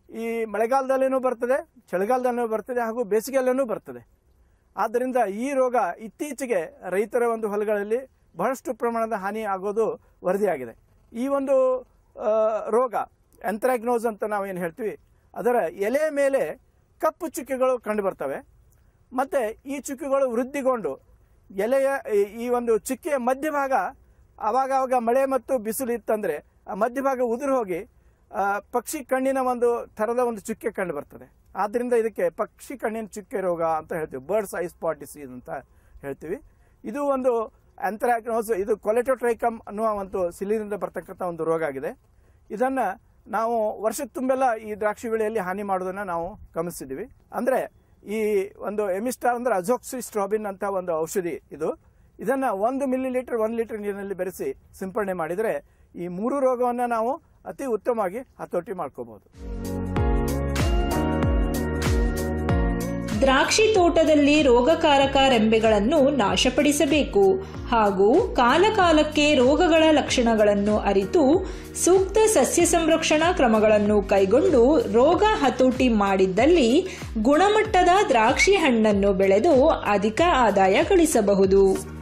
ಈ ಮಳೆಗಾಲದಲ್ಲಿನೂ ಬರ್ತದೆ ಚಳಿಗಾಲದಲ್ಲೂ ಬರ್ತದೆ ಹಾಗೂ ಬೇಸಿಗೆಯಲ್ಲೂ ಬರ್ತದೆ ಆದ್ದರಿಂದ ಈ ರೋಗ ಇತ್ತೀಚೆಗೆ ರೈತರ ಒಂದು ಹೊಲಗಳಲ್ಲಿ ಬಹಳಷ್ಟು ಪ್ರಮಾಣದ ಹಾನಿ ಆಗೋದು ವರದಿಯಾಗಿದೆ ಈ ಒಂದು ಆ, ರೋಗ ಎಂಥ್ರಾಗ್ನೋಸ್ ಅಂತ ನಾವೇನು ಹೇಳ್ತೀವಿ ಅದರ ಎಲೆ ಮೇಲೆ ಕಪ್ಪು ಚುಕ್ಕೆಗಳು ಕಂಡು ಬರ್ತವೆ ಮತ್ತು ಈ ಚುಕ್ಕೆಗಳು ವೃದ್ಧಿಗೊಂಡು ಎಲೆಯ ಈ- ಈ ಒಂದು ಚುಕ್ಕೆಯ ಮಧ್ಯಭಾಗ ಆವಾಗ ಆವಾಗ ಮಳೆ ಮತ್ತು ಬಿಸಿಲು ಇತ್ತಂದರೆ ಆ ಮಧ್ಯಭಾಗ ಉದುರು ಹೋಗಿ ಆ, ಪಕ್ಷಿ ಕಣ್ಣಿನ ಒಂದು ಥರದ ಒಂದು ಚುಕ್ಕೆ ಕಂಡು ಬರ್ತದೆ ಆದ್ದರಿಂದ ಇದಕ್ಕೆ ಪಕ್ಷಿ ಕಣ್ಣಿನ ಚುಕ್ಕೆ ರೋಗ ಅಂತ ಹೇಳ್ತೀವಿ ಬರ್ಡ್ಸ್ ಐ ಸ್ಪಾಟ್ ಡಿಸೀಸ್ ಅಂತ ಹೇಳ್ತೀವಿ ಇದು ಒಂದು ಆಂಥ್ರಾಕ್ನೋಸ್ ಇದು ಕೊಲೆಟೋಟ್ರೈಕಮ್ ಅನ್ನುವ ಒಂದು ಸಿಲಿನಿಂದ ಬರ್ತಕ್ಕಂಥ ಒಂದು ರೋಗ ಆಗಿದೆ ಇದನ್ನ ನಾವು ವರ್ಷದ ತುಂಬೆಲ್ಲ ಈ ದ್ರಾಕ್ಷಿ ಬೆಳೆಯಲ್ಲಿ ಹಾನಿ ಮಾಡೋದನ್ನ ನಾವು ಗಮನಿಸಿದ್ದೀವಿ ಅಂದ್ರೆ ಈ ಒಂದು ಎಮಿಸ್ಟಾರ್ ಅಂದ್ರೆ ಅಜೋಕ್ಸಿ ಸ್ಟ್ರಾಬಿನ್ ಅಂತ ಒಂದು ಔಷಧಿ ಇದು ಇದನ್ನ ಒಂದು ಮಿಲಿ ಲೀಟರ್ ಒಂದು ಲೀಟರ್ ನೀರಿನಲ್ಲಿ ಬೆರೆಸಿ ಸಿಂಪಡಣೆ ಮಾಡಿದರೆ ಈ ಮೂರು ರೋಗವನ್ನ ನಾವು ಅತಿ ಉತ್ತಮವಾಗಿ ಹತೋಟಿ ಮಾಡ್ಕೋಬಹುದು ದ್ರಾಕ್ಷಿ ತೋಟದಲ್ಲಿ ರೋಗಕಾರಕ ರೆಂಬೆಗಳನ್ನು ನಾಶಪಡಿಸಬೇಕು ಹಾಗೂ ಕಾಲಕಾಲಕ್ಕೆ ರೋಗಗಳ ಲಕ್ಷಣಗಳನ್ನು ಅರಿತು ಸೂಕ್ತ ಸಸ್ಯ ಸಂರಕ್ಷಣಾ ಕ್ರಮಗಳನ್ನು ಕೈಗೊಂಡು ರೋಗ ಹತೋಟಿ ಮಾಡಿದ್ದಲ್ಲಿ ಗುಣಮಟ್ಟದ ದ್ರಾಕ್ಷಿ ಹಣ್ಣನ್ನು ಬೆಳೆದು ಅಧಿಕ ಆದಾಯ ಗಳಿಸಬಹುದು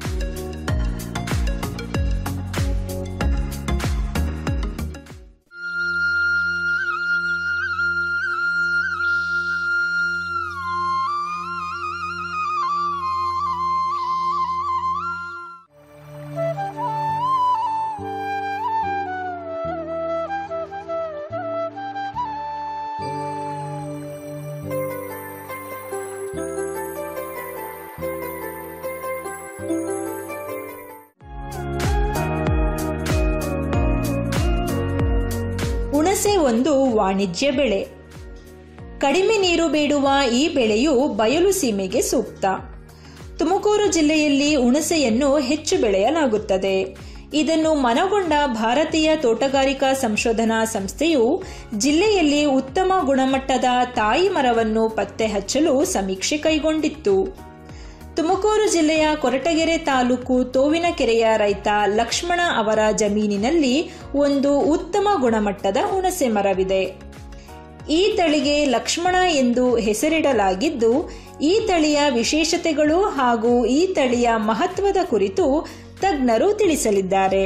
ಹುಣಸೆ ಒಂದು ವಾಣಿಜ್ಯ ಬೆಳೆ ಕಡಿಮೆ ನೀರು ಬೇಡುವ ಈ ಬೆಳೆಯು ಬಯಲು ಸೀಮೆಗೆ ಸೂಕ್ತ ತುಮಕೂರು ಜಿಲ್ಲೆಯಲ್ಲಿ ಹುಣಸೆಯನ್ನು ಹೆಚ್ಚು ಬೆಳೆಯಲಾಗುತ್ತದೆ ಇದನ್ನು ಮನಗೊಂಡ ಭಾರತೀಯ ತೋಟಗಾರಿಕಾ ಸಂಶೋಧನಾ ಸಂಸ್ಥೆಯು ಜಿಲ್ಲೆಯಲ್ಲಿ ಉತ್ತಮ ಗುಣಮಟ್ಟದ ತಾಯಿ ಮರವನ್ನು ಪತ್ತೆ ಹಚ್ಚಲು ಸಮೀಕ್ಷೆ ಕೈಗೊಂಡಿತ್ತು ತುಮಕೂರು ಜಿಲ್ಲೆಯ ಕೊರಟಗೆರೆ ತಾಲೂಕು ತೋವಿನಕೆರೆಯ ರೈತ ಲಕ್ಷ್ಮಣ ಅವರ ಜಮೀನಿನಲ್ಲಿ ಒಂದು ಉತ್ತಮ ಗುಣಮಟ್ಟದ ಹುಣಸೆ ಮರವಿದೆ ಈ ತಳಿಗೆ ಲಕ್ಷ್ಮಣ ಎಂದು ಹೆಸರಿಡಲಾಗಿದ್ದು ಈ ತಳಿಯ ವಿಶೇಷತೆಗಳು ಹಾಗೂ ಈ ತಳಿಯ ಮಹತ್ವದ ಕುರಿತು ತಜ್ಞರು ತಿಳಿಸಲಿದ್ದಾರೆ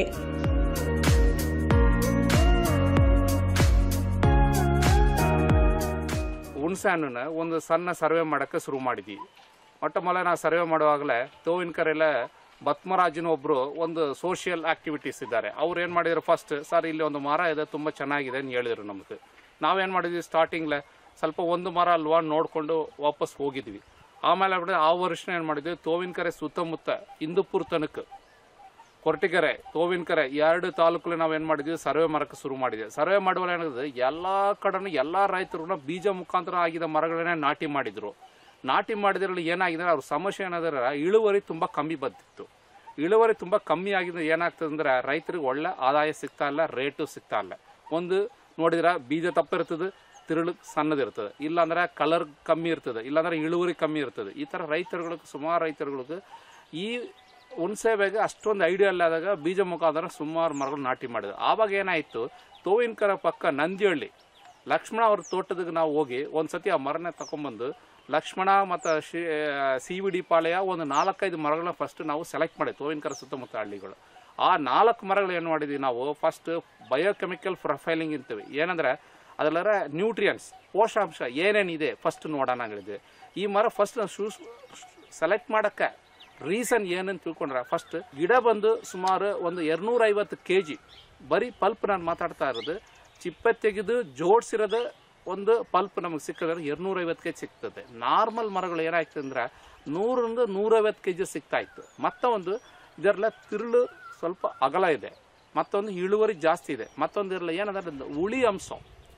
ಹುಣಸೆ ಹಣ್ಣನ್ನ ಒಂದು ಸಣ್ಣ ಸರ್ವೆ ಮಾಡೋಕ್ಕೆ ಶುರು ಮಾಡಿದ್ವಿ ಮೊಟ್ಟ ಮೊದಲ ನಾವು ಸರ್ವೆ ಮಾಡುವಾಗಲೇ ತೋವಿನ ಕರೆಲ್ಲ ಬತ್ಮರಾಜನ ಒಬ್ಬರು ಒಂದು ಸೋಷಿಯಲ್ ಆಕ್ಟಿವಿಟೀಸ್ ಇದ್ದಾರೆ ಅವ್ರು ಏನು ಮಾಡಿದ್ರು ಫಸ್ಟ್ ಸರ್ ಇಲ್ಲಿ ಒಂದು ಮರ ಇದೆ ತುಂಬ ಚೆನ್ನಾಗಿದೆ ಅಂತ ಹೇಳಿದ್ರು ನಮಗೆ ನಾವೇನು ಮಾಡಿದ್ವಿ ಸ್ಟಾರ್ಟಿಂಗ್ಲೆ ಸ್ವಲ್ಪ ಒಂದು ಮರ ಅಲ್ವಾ ನೋಡಿಕೊಂಡು ವಾಪಸ್ ಹೋಗಿದ್ವಿ ಆಮೇಲೆ ಬಿಟ್ಟರೆ ಆ ವರ್ಷ ಏನು ಮಾಡಿದ್ವಿ ತೋವಿನ ಕರೆ ಸುತ್ತಮುತ್ತ ಇಂದುಪುರ ತನಕ ಕೊರಟಿಕೆರೆ ತೋವಿನಕೆರೆ ಎರಡು ತಾಲೂಕಲ್ಲಿ ನಾವು ಏನು ಮಾಡಿದ್ವಿ ಸರ್ವೆ ಮರಕ್ಕೆ ಶುರು ಮಾಡಿದ್ವಿ ಸರ್ವೆ ಮಾಡುವಲ್ಲಿ ಏನಾಗಿದೆ ಎಲ್ಲ ಕಡೆನೂ ಎಲ್ಲ ರೈತರು ಬೀಜ ಮುಖಾಂತರ ಆಗಿದ ಮರಗಳನ್ನೇ ನಾಟಿ ಮಾಡಿದ್ರು ನಾಟಿ ಮಾಡಿದ್ರಲ್ಲಿ ಏನಾಗಿದೆ ಅವ್ರ ಸಮಸ್ಯೆ ಏನಾದ್ರೆ ಇಳುವರಿ ತುಂಬ ಕಮ್ಮಿ ಬಂದಿತ್ತು ಇಳುವರಿ ತುಂಬ ಕಮ್ಮಿ ಆಗಿದ್ರೆ ಏನಾಗ್ತದೆ ಅಂದ್ರೆ ರೈತರಿಗೆ ಒಳ್ಳೆ ಆದಾಯ ಸಿಗ್ತಾ ಇಲ್ಲ ರೇಟು ಸಿಗ್ತಾ ಇಲ್ಲ ಒಂದು ನೋಡಿದ್ರೆ ಬೀಜ ತಪ್ಪಿರ್ತದೆ ತಿರುಳು ಸಣ್ಣದಿರ್ತದೆ ಇಲ್ಲಾಂದ್ರೆ ಕಲರ್ ಕಮ್ಮಿ ಇರ್ತದೆ ಇಲ್ಲಾಂದ್ರೆ ಇಳುವರಿ ಕಮ್ಮಿ ಇರ್ತದೆ ಈ ಥರ ರೈತರುಗಳಿಗೆ ಸುಮಾರು ರೈತರುಗಳಿಗೆ ಈ ಹುಣಸೆ ಬೇಗ ಅಷ್ಟೊಂದು ಐಡಿಯಾ ಇಲ್ಲದಾಗ ಬೀಜ ಮುಖಾಂತರ ಸುಮಾರು ಮರಗಳು ನಾಟಿ ಮಾಡಿದ್ರು ಆವಾಗ ಏನಾಯಿತು ತೋವಿನಕರ ಪಕ್ಕ ನಂದಿಹಳ್ಳಿ ಲಕ್ಷ್ಮಣ ಅವ್ರ ತೋಟದಾಗ ನಾವು ಹೋಗಿ ಒಂದ್ಸತಿ ಆ ಮರನ ತಗೊಂಬಂದು ಲಕ್ಷ್ಮಣ ಮತ್ತು ಶಿ ಸಿ ವಿ ಡಿ ಪಾಳ್ಯ ಒಂದು ನಾಲ್ಕೈದು ಮರಗಳನ್ನ ಫಸ್ಟ್ ನಾವು ಸೆಲೆಕ್ಟ್ ಮಾಡಿದ್ವಿ ತೋವಿನಕರ ಸುತ್ತಮುತ್ತ ಹಳ್ಳಿಗಳು ಆ ನಾಲ್ಕು ಮರಗಳು ಏನು ಮಾಡಿದ್ವಿ ನಾವು ಫಸ್ಟ್ ಬಯೋಕೆಮಿಕಲ್ ಪ್ರೊಫೈಲಿಂಗ್ ಅಂತೀವಿ ಏನಂದ್ರೆ ಅದೆಲ್ಲರ ನ್ಯೂಟ್ರಿಯನ್ಸ್ ಪೋಷಾಂಶ ಏನೇನಿದೆ ಫಸ್ಟ್ ನೋಡೋಣ ಹೇಳಿದ್ವಿ ಈ ಮರ ಫಸ್ಟ್ ಶೂಸ್ ಸೆಲೆಕ್ಟ್ ಮಾಡೋಕ್ಕೆ ರೀಸನ್ ಏನಂತ ತಿಳ್ಕೊಂಡ್ರೆ ಫಸ್ಟ್ ಗಿಡ ಬಂದು ಸುಮಾರು ಒಂದು ಎರನೂರ ಐವತ್ತು ಕೆ ಜಿ ಬರೀ ಪಲ್ಪ್ ನಾನು ಮಾತಾಡ್ತಾ ಇರೋದು ಚಿಪ್ಪೆ ತೆಗೆದು ಜೋಡಿಸಿರೋದು ಒಂದು ಪಲ್ಪ್ ನಮಗೆ ಸಿಕ್ಕಿದ್ರೆ ಎರನೂರೈವತ್ತು ಕೆ ಜಿ ಸಿಗ್ತದೆ ನಾರ್ಮಲ್ ಮರಗಳು ಏನಾಯ್ತು ಅಂದ್ರೆ ನೂರಿಂದ ನೂರೈವತ್ತು ಕೆ ಜಿ ಸಿಗ್ತಾ ಇತ್ತು ಮತ್ತೊಂದು ಇದರೆಲ್ಲ ತಿರುಳು ಸ್ವಲ್ಪ ಅಗಲ ಇದೆ ಮತ್ತೊಂದು ಇಳುವರಿ ಜಾಸ್ತಿ ಇದೆ ಮತ್ತೊಂದು ಇರಲ್ಲ ಏನಂದ್ರೆ ಉಳಿ ಅಂಶ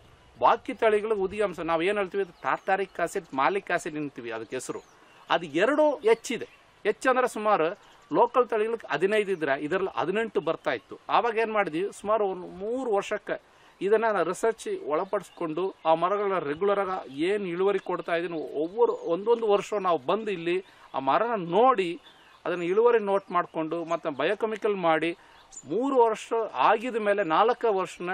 ಬಾಕಿ ತಳಿಗಳು ಉದಿ ಅಂಶ ನಾವು ಏನು ಹೇಳ್ತೀವಿ ಟಾರ್ಟಾರಿಕ್ ಆಸಿಡ್ ಮಾಲಿಕ್ ಆಸಿಡ್ ಅಂತೀವಿ ಅದಕ್ಕೆ ಹೆಸರು ಅದು ಎರಡು ಹೆಚ್ಚಿದೆ ಹೆಚ್ಚಂದ್ರೆ ಸುಮಾರು ಲೋಕಲ್ ತಳಿಗಳಿಗೆ ಹದಿನೈದು ಇದ್ರೆ ಇದರಲ್ಲಿ ಹದಿನೆಂಟು ಬರ್ತಾ ಇತ್ತು ಆವಾಗ ಏನು ಮಾಡಿದ್ವಿ ಸುಮಾರು ಒಂದು ಮೂರು ವರ್ಷಕ್ಕೆ ಇದನ್ನು ರಿಸರ್ಚ್ ಒಳಪಡಿಸ್ಕೊಂಡು ಆ ಮರಗಳನ್ನ ರೆಗ್ಯುಲರಾಗಿ ಏನು ಇಳುವರಿ ಕೊಡ್ತಾ ಇದೀನಿ ಒவ்வொரு ಒಂದೊಂದು ವರ್ಷ ನಾವು ಬಂದು ಇಲ್ಲಿ ಆ ಮರನ ನೋಡಿ ಅದನ್ನು ಇಳುವರಿ ನೋಟ್ ಮಾಡಿಕೊಂಡು ಮತ್ತು ಬಯೋಕೆಮಿಕಲ್ ಮಾಡಿ ಮೂರು ವರ್ಷ ಆಗಿದ ಮೇಲೆ ನಾಲ್ಕು ವರ್ಷನ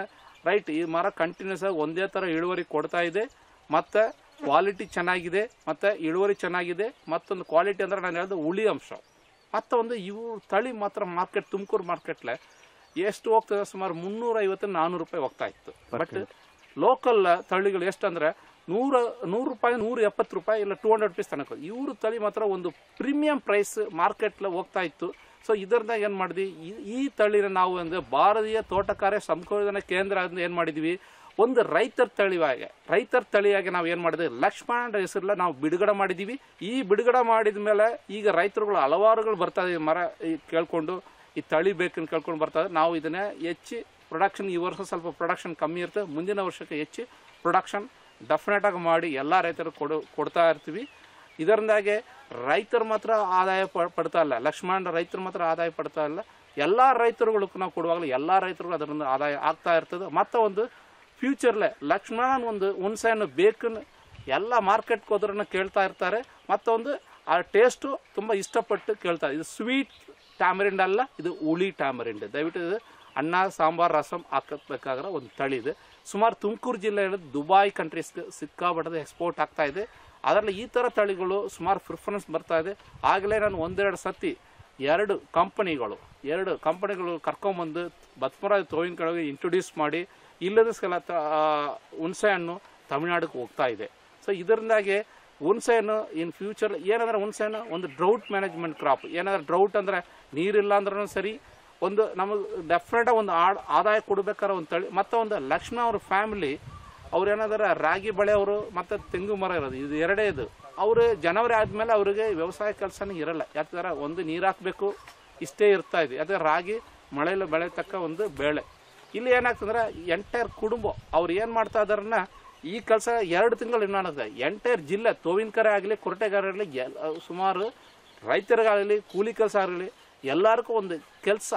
ರೈಟ್ ಈ ಮರ ಕಂಟಿನ್ಯೂಸ್ ಆಗಿ ಒಂದೇ ಥರ ಇಳುವರಿ ಕೊಡ್ತಾ ಇದೆ ಮತ್ತು ಕ್ವಾಲಿಟಿ ಚೆನ್ನಾಗಿದೆ ಮತ್ತು ಇಳುವರಿ ಚೆನ್ನಾಗಿದೆ ಮತ್ತೊಂದು ಕ್ವಾಲಿಟಿ ಅಂದರೆ ನಾನು ಹೇಳಿದ ಹುಳಿ ಅಂಶ ಮತ್ತು ಒಂದು ಇವು ತಳಿ ಮಾತ್ರ ಮಾರ್ಕೆಟ್ ತುಮಕೂರು ಮಾರ್ಕೆಟ್ಲೆ ಎಷ್ಟು ಹೋಗ್ತದೆ ಸುಮಾರು ಮುನ್ನೂರೈವತ್ತು ನಾನ್ನೂರು ರೂಪಾಯಿ ಹೋಗ್ತಾ ಇತ್ತು ಬಟ್ ಲೋಕಲ್ ತಳಿಗಳು ಎಷ್ಟಂದ್ರೆ ನೂರ ನೂರು ರೂಪಾಯಿ ನೂರ ಎಪ್ಪತ್ತು ರೂಪಾಯಿ ಇಲ್ಲ ಟೂ ಹಂಡ್ರೆಡ್ ರುಪೀಸ್ ತನಕ ಇವರು ತಳಿ ಮಾತ್ರ ಒಂದು ಪ್ರೀಮಿಯಂ ಪ್ರೈಸ್ ಮಾರ್ಕೆಟ್ಲ ಹೋಗ್ತಾ ಇತ್ತು ಸೊ ಇದರಿಂದ ಏನು ಮಾಡಿದ್ವಿ ಈ- ಈ ತಳಿನ ನಾವು ಅಂದರೆ ಭಾರತೀಯ ತೋಟಗಾರ ಸಂಶೋಧನಾ ಕೇಂದ್ರ ಅಂತ ಏನು ಮಾಡಿದ್ವಿ ಒಂದು ರೈತರ ತಳಿಯಾಗಿ ರೈತರ ತಳಿಯಾಗಿ ನಾವು ಏನು ಮಾಡಿದ್ವಿ ಲಕ್ಷ್ಮಣ ಹೆಸರಲ್ಲ ನಾವು ಬಿಡುಗಡೆ ಮಾಡಿದ್ದೀವಿ ಈ ಬಿಡುಗಡೆ ಮಾಡಿದ ಮೇಲೆ ಈಗ ರೈತರುಗಳು ಹಲವಾರುಗಳು ಬರ್ತಾ ಇದೆ ಮರ ಈ ಕೇಳ್ಕೊಂಡು ಈ ತಳಿ ಬೇಕಂತ ಕೇಳ್ಕೊಂಡು ಬರ್ತಾ ಇದ್ದಾರೆ. ನಾವು ಇದನ್ನ ಹೆಚ್ಚಿ ಪ್ರೊಡಕ್ಷನ್ ಈ ವರ್ಷ ಸ್ವಲ್ಪ ಪ್ರೊಡಕ್ಷನ್ ಕಮ್ಮಿ ಇರ್ತದೆ ಮುಂದಿನ ವರ್ಷಕ್ಕೆ ಹೆಚ್ಚಿ ಪ್ರೊಡಕ್ಷನ್ ಡೆಫಿನೆಟ್ ಆಗಿ ಮಾಡಿ ಎಲ್ಲ ರೈತರು ಕೊಡು ಕೊಡ್ತಾ ಇರ್ತೀವಿ ಇದರಿಂದಾಗೆ ರೈತರು ಮಾತ್ರ ಆದಾಯ ಪ- ಪಡ್ತಾ ಇಲ್ಲ ಲಕ್ಷ್ಮಣ ರೈತರು ಮಾತ್ರ ಆದಾಯ ಪಡ್ತಾ ಇಲ್ಲ ಎಲ್ಲ ರೈತರುಗಳಿಗೂ ನಾವು ಕೊಡುವಾಗಲೂ ಎಲ್ಲ ರೈತರಿಗೂ ಅದರಿಂದ ಆದಾಯ ಆಗ್ತಾ ಇರ್ತದೆ ಮತ್ತು ಒಂದು ಫ್ಯೂಚರ್ಲೆ ಲಕ್ಷ್ಮಣನ್ ಒಂದು ಹುಣಸೆಹಣ್ಣು ಬೇಕನ್ನು ಎಲ್ಲ ಮಾರ್ಕೆಟ್ಗೆ ಹೋದ್ರನ್ನ ಕೇಳ್ತಾ ಇರ್ತಾರೆ ಮತ್ತೊಂದು ಆ ಟೇಸ್ಟು ತುಂಬ ಇಷ್ಟಪಟ್ಟು ಕೇಳ್ತಾರೆ ಇದು ಸ್ವೀಟ್ ಟ್ಯಾಮರಿಂಡ್ ಅಲ್ಲ ಇದು ಹುಳಿ ಟ್ಯಾಮರಿಂಡ್ ದಯವಿಟ್ಟು ಇದು ಅನ್ನ ಸಾಂಬಾರ್ ರಸಂ ಹಾಕಬೇಕಾಗಿರೋ ಒಂದು ತಳಿ ಇದೆ ಸುಮಾರು ತುಮಕೂರು ಜಿಲ್ಲೆಯಲ್ಲಿ ದುಬಾಯ್ ಕಂಟ್ರೀಸ್ಗೆ ಸಿಕ್ಕಾಪಟ್ಟದ ಎಕ್ಸ್ಪೋರ್ಟ್ ಆಗ್ತಾ ಇದೆ ಅದರಲ್ಲಿ ಈ ಥರ ತಳಿಗಳು ಸುಮಾರು ಪ್ರಿಫರೆನ್ಸ್ ಬರ್ತಾ ಇದೆ ಆಗಲೇ ನಾನು ಒಂದೆರಡು ಸತಿ ಎರಡು ಕಂಪನಿಗಳು ಎರಡು ಕಂಪನಿಗಳು ಕರ್ಕೊಂಬಂದು ಬತ್ಮರಾಜ್ ತೋವಿನ ಕೆಳಗೆ ಇಂಟ್ರೊಡ್ಯೂಸ್ ಮಾಡಿ ಇಲ್ಲದ ಸಲ ತ- ಆ, ಹುಣಸೆ ಹಣ್ಣು ತಮಿಳ್ನಾಡಿಗೆ ಹೋಗ್ತಾ ಇದೆ ಸೊ ಇದರಿಂದಾಗಿ ಹುಣಸೆ ಹಣ್ಣು ಇನ್ ಫ್ಯೂಚರ್ ಏನಂದ್ರೆ ಹುಣಸೆ ಹಣ್ಣು ಒಂದು ಡ್ರೌಟ್ ಮ್ಯಾನೇಜ್ಮೆಂಟ್ ಕ್ರಾಪ್ ಏನಂದ್ರೆ ಡ್ರೌಟ್ ಅಂದರೆ ನೀರಿಲ್ಲ ಅಂದ್ರೂ ಸರಿ ಒಂದು ನಮಗೆ ಡೆಫಿನೆಟ್ ಒಂದು ಆಡ್- ಆದಾಯ ಕೊಡ್ಬೇಕಾದ್ರೆ ಒಂದು ತಳಿ ಮತ್ತು ಒಂದು ಲಕ್ಷ್ಮಣ ಅವ್ರ ಫ್ಯಾಮಿಲಿ ಅವ್ರು ಏನಾದ್ರೆ ರಾಗಿ ಬೆಳೆಯವರು ಮತ್ತು ತೆಂಗು ಮರ ಇರೋದು ಇದು ಎರಡೇ ಇದು ಅವರು ಜನವರಿ ಆದಮೇಲೆ ಅವರಿಗೆ ವ್ಯವಸಾಯ ಕೆಲಸನೇ ಇರಲ್ಲ ಯಾಕಂದ್ರೆ ಒಂದು ನೀರು ಹಾಕಬೇಕು ಇಷ್ಟೇ ಇರ್ತಾ ಇದೆ ಯಾಕಂದ್ರೆ ರಾಗಿ ಮಳೆಯಲ್ಲಿ ಬೆಳೆತಕ್ಕ ಒಂದು ಬೆಳೆ ಇಲ್ಲಿ ಏನಾಗ್ತಂದ್ರೆ ಎಂಟೈರ್ ಕುಟುಂಬ ಅವ್ರು ಏನು ಮಾಡ್ತಾ ಇದಾರನ್ನ ಈ ಕೆಲಸ ಎರಡು ತಿಂಗಳು ಇನ್ನೊಂದು ಎಂಟೈರ್ ಜಿಲ್ಲೆ ತೋವಿನಕೆರೆ ಆಗಲಿ ಕೊರಟೆಗಾರರಲ್ಲಿ ಸುಮಾರು ರೈತರಿಗಾಗಲಿ ಕೂಲಿ ಕೆಲಸ ಆಗಲಿ ಎಲ್ಲರಿಗೂ ಒಂದು ಕೆಲಸ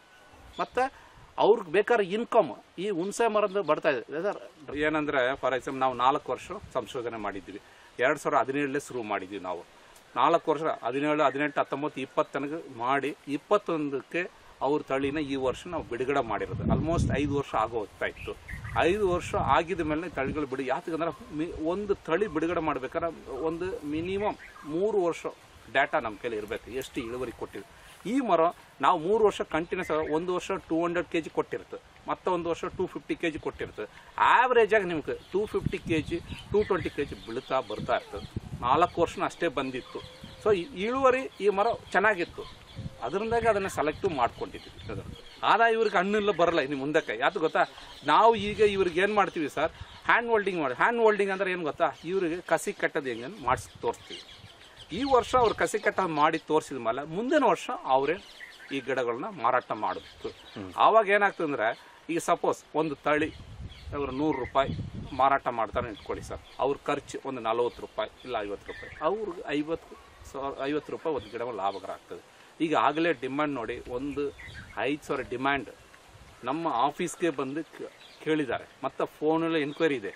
ಮತ್ತು ಅವ್ರಿಗೆ ಬೇಕಾದ್ರೆ ಇನ್ಕಮ್ ಈ ಹುಣಸೆ ಮರದ ಬರ್ತಾ ಇದೆ ಸರ್ ಏನಂದ್ರೆ ಫಾರ್ ಎಕ್ಸಾಂಪಲ್ ನಾವು ನಾಲ್ಕು ವರ್ಷ ಸಂಶೋಧನೆ ಮಾಡಿದ್ವಿ ಎರಡು ಸಾವಿರ ಹದಿನೇಳಲ್ಲೇ ಶುರು ಮಾಡಿದ್ವಿ ನಾವು ನಾಲ್ಕು ವರ್ಷ ಹದಿನೇಳು ಹದಿನೆಂಟು ಹತ್ತೊಂಬತ್ತು ಇಪ್ಪತ್ತು ತನಕ ಮಾಡಿ ಇಪ್ಪತ್ತೊಂದಕ್ಕೆ ಅವ್ರ ತಳಿನ ಈ ವರ್ಷ ನಾವು ಬಿಡುಗಡೆ ಮಾಡಿರೋದು ಆಲ್ಮೋಸ್ಟ್ ಐದು ವರ್ಷ ಆಗೋ ಹೋಗ್ತಾ ಇತ್ತು ಐದು ವರ್ಷ ಆಗಿದ ಮೇಲೆ ತಳಿಗಳು ಬಿಡಿ ಯಾಕಂದ್ರೆ ಮಿ- ಒಂದು ತಳಿ ಬಿಡುಗಡೆ ಮಾಡ್ಬೇಕಾದ್ರೆ ಒಂದು ಮಿನಿಮಮ್ ಮೂರು ವರ್ಷ ಡಾಟಾ ನಮ್ಮ ಕೈಲಿ ಇರಬೇಕು ಎಷ್ಟು ಇಳುವರಿ ಕೊಟ್ಟಿದೆ ಈ ಮರ ನಾವು ಮೂರು ವರ್ಷ ಕಂಟಿನ್ಯೂಸ್ ಒಂದು ವರ್ಷ ಟೂ ಹಂಡ್ರೆಡ್ ಕೆ ಜಿ ಕೊಟ್ಟಿರುತ್ತೆ ಮತ್ತೆ ಒಂದು ವರ್ಷ ಟೂ ಫಿಫ್ಟಿ ಕೆ ಜಿ ಕೊಟ್ಟಿರುತ್ತೆ ಆವ್ರೇಜ್ ಆಗಿ ನಿಮ್ಗೆ two fifty K G two twenty K G ಬೀಳ್ತಾ ಬರ್ತಾ ಇರ್ತದೆ ನಾಲ್ಕು ವರ್ಷನ ಅಷ್ಟೇ ಬಂದಿತ್ತು ಸೊ ಇಳುವರಿ ಈ ಮರ ಚೆನ್ನಾಗಿತ್ತು ಅದರಿಂದಾಗಿ ಅದನ್ನು ಸೆಲೆಕ್ಟು ಮಾಡ್ಕೊಂಡಿದ್ವಿ ಅದು. ಆದಾಯ ಇವ್ರಿಗೆ ಹಣ್ಣೆಲ್ಲ ಬರಲ್ಲ ಇನ್ನು ಮುಂದಕ್ಕೆ ಯಾಕೆ ಗೊತ್ತಾ ನಾವು ಈಗ ಇವ್ರಿಗೆ ಏನು ಮಾಡ್ತೀವಿ ಸರ್ ಹ್ಯಾಂಡ್ ಹೋಲ್ಡಿಂಗ್ ಮಾಡಿ ಹ್ಯಾಂಡ್ ಹೋಲ್ಡಿಂಗ್ ಅಂದ್ರೆ ಏನು ಗೊತ್ತಾ ಇವ್ರಿಗೆ ಕಸಿ ಕಟ್ಟೋದು ಹೆಂಗೆ ಮಾಡಿಸಿ ತೋರಿಸ್ತೀವಿ ಈ ವರ್ಷ ಅವ್ರು ಕಸಿ ಕಟ್ಟ ಮಾಡಿ ತೋರಿಸಿದ ಮೇಲೆ ಮುಂದಿನ ವರ್ಷ ಅವರೇ ಈ ಗಿಡಗಳನ್ನ ಮಾರಾಟ ಮಾಡಬೇಕು ಆವಾಗ ಏನಾಗ್ತದಂದ್ರೆ ಈಗ ಸಪೋಸ್ ಒಂದು ತಳಿ ಅವರು ನೂರು ರೂಪಾಯಿ ಮಾರಾಟ ಮಾಡ್ತಾರೆ ಇಟ್ಕೊಳ್ಳಿ ಸರ್ ಅವ್ರ ಖರ್ಚು ಒಂದು ನಲವತ್ತು ರೂಪಾಯಿ ಇಲ್ಲ ಐವತ್ತು ರೂಪಾಯಿ ಅವ್ರಿಗೆ ಐವತ್ತು ಸಾವಿರ ಐವತ್ತು ರೂಪಾಯಿ ಒಂದು ಗಿಡ ಲಾಭಕರ ಆಗ್ತದೆ ಈಗ ಆಗಲೇ ಡಿಮ್ಯಾಂಡ್ ನೋಡಿ ಒಂದು ಐದು ಸಾವಿರ ಡಿಮ್ಯಾಂಡ್ ನಮ್ಮ ಆಫೀಸ್ಗೆ ಬಂದು ಕ- ಕೇಳಿದ್ದಾರೆ ಮತ್ತು ಫೋನಲ್ಲಿ ಎನ್ಕ್ವೈರಿ ಇದೆ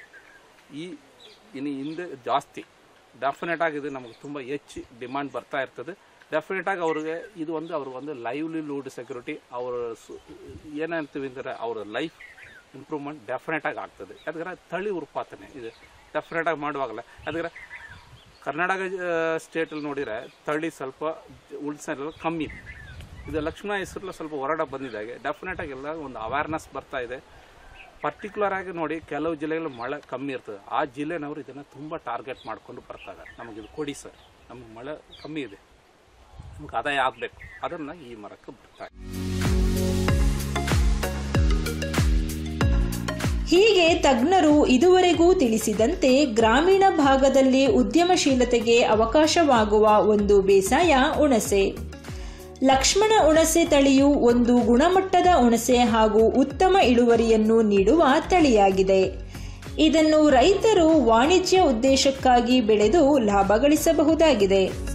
ಈ ಇನ್ನು ಹಿಂದೆ ಜಾಸ್ತಿ ಡೆಫಿನೆಟ್ ಆಗಿ ಇದು ನಮಗೆ ತುಂಬ ಹೆಚ್ಚು ಡಿಮ್ಯಾಂಡ್ ಬರ್ತಾ ಇರ್ತದೆ ಡೆಫಿನೆಟ್ ಆಗಿ ಅವ್ರಿಗೆ ಇದು ಒಂದು ಅವ್ರಿಗೆ ಒಂದು ಲೈವ್ಲಿಲುಡ್ ಸೆಕ್ಯೂರಿಟಿ ಅವರ ಸು ಏನಂತೀವಿ ಅಂದರೆ ಅವರ ಲೈಫ್ ಇಂಪ್ರೂವ್ಮೆಂಟ್ ಡೆಫಿನೆಟ್ ಆಗಿ ಆಗ್ತದೆ ಯಾಕಂದ್ರೆ ತಳಿ ಉತ್ಪಾದನೆ ಇದು ಡೆಫಿನೆಟ್ ಆಗಿ ಮಾಡುವಾಗಲ್ಲ ಯಾಕಂದ್ರೆ ಕರ್ನಾಟಕ ಸ್ಟೇಟಲ್ಲಿ ನೋಡಿದರೆ ತಳಿ ಸ್ವಲ್ಪ ಉಳ್ಸಲ್ಲ ಕಮ್ಮಿ ಇದು ಲಕ್ಷ್ಮಣ ಹೆಸರಲ್ಲಿ ಸ್ವಲ್ಪ ಹೊರಡ ಬಂದಿದ್ದಾಗೆ ಡೆಫಿನೆಟ್ ಆಗಿ ಎಲ್ಲ ಒಂದು ಅವೇರ್ನೆಸ್ ಬರ್ತಾ ಇದೆ ಪರ್ಟಿಕ್ಯುಲರ್ ಆಗಿ ನೋಡಿ ಕೆಲವು ಜಿಲ್ಲೆಗಳಲ್ಲಿ ಮಳೆ ಕಮ್ಮಿ ಇರ್ತದೆ ಆ ಜಿಲ್ಲೆನವರು ಇದನ್ನು ತುಂಬ ಟಾರ್ಗೆಟ್ ಮಾಡ್ಕೊಂಡು ಬರ್ತಾರೆ ನಮಗೆ ಇದು ಕೊಡಿ ಸರ್ ನಮಗೆ ಮಳೆ ಕಮ್ಮಿ ಇದೆ ನಮ್ಗೆ ಆದಾಯ ಆಗಬೇಕು ಅದನ್ನು ಈ ಮರಕ್ಕೆ ಬರ್ತಾರೆ ಹೀಗೆ ತಜ್ಞರು ಇದುವರೆಗೂ ತಿಳಿಸಿದಂತೆ ಗ್ರಾಮೀಣ ಭಾಗದಲ್ಲಿ ಉದ್ಯಮಶೀಲತೆಗೆ ಅವಕಾಶವಾಗುವ ಒಂದು ಬೇಸಾಯ ಹುಣಸೆ ಲಕ್ಷ್ಮಣ ಹುಣಸೆ ತಳಿಯು ಒಂದು ಗುಣಮಟ್ಟದ ಹುಣಸೆ ಹಾಗೂ ಉತ್ತಮ ಇಳುವರಿಯನ್ನು ನೀಡುವ ತಳಿಯಾಗಿದೆ ಇದನ್ನು ರೈತರು ವಾಣಿಜ್ಯ ಉದ್ದೇಶಕ್ಕಾಗಿ ಬೆಳೆದು ಲಾಭ ಗಳಿಸಬಹುದಾಗಿದೆ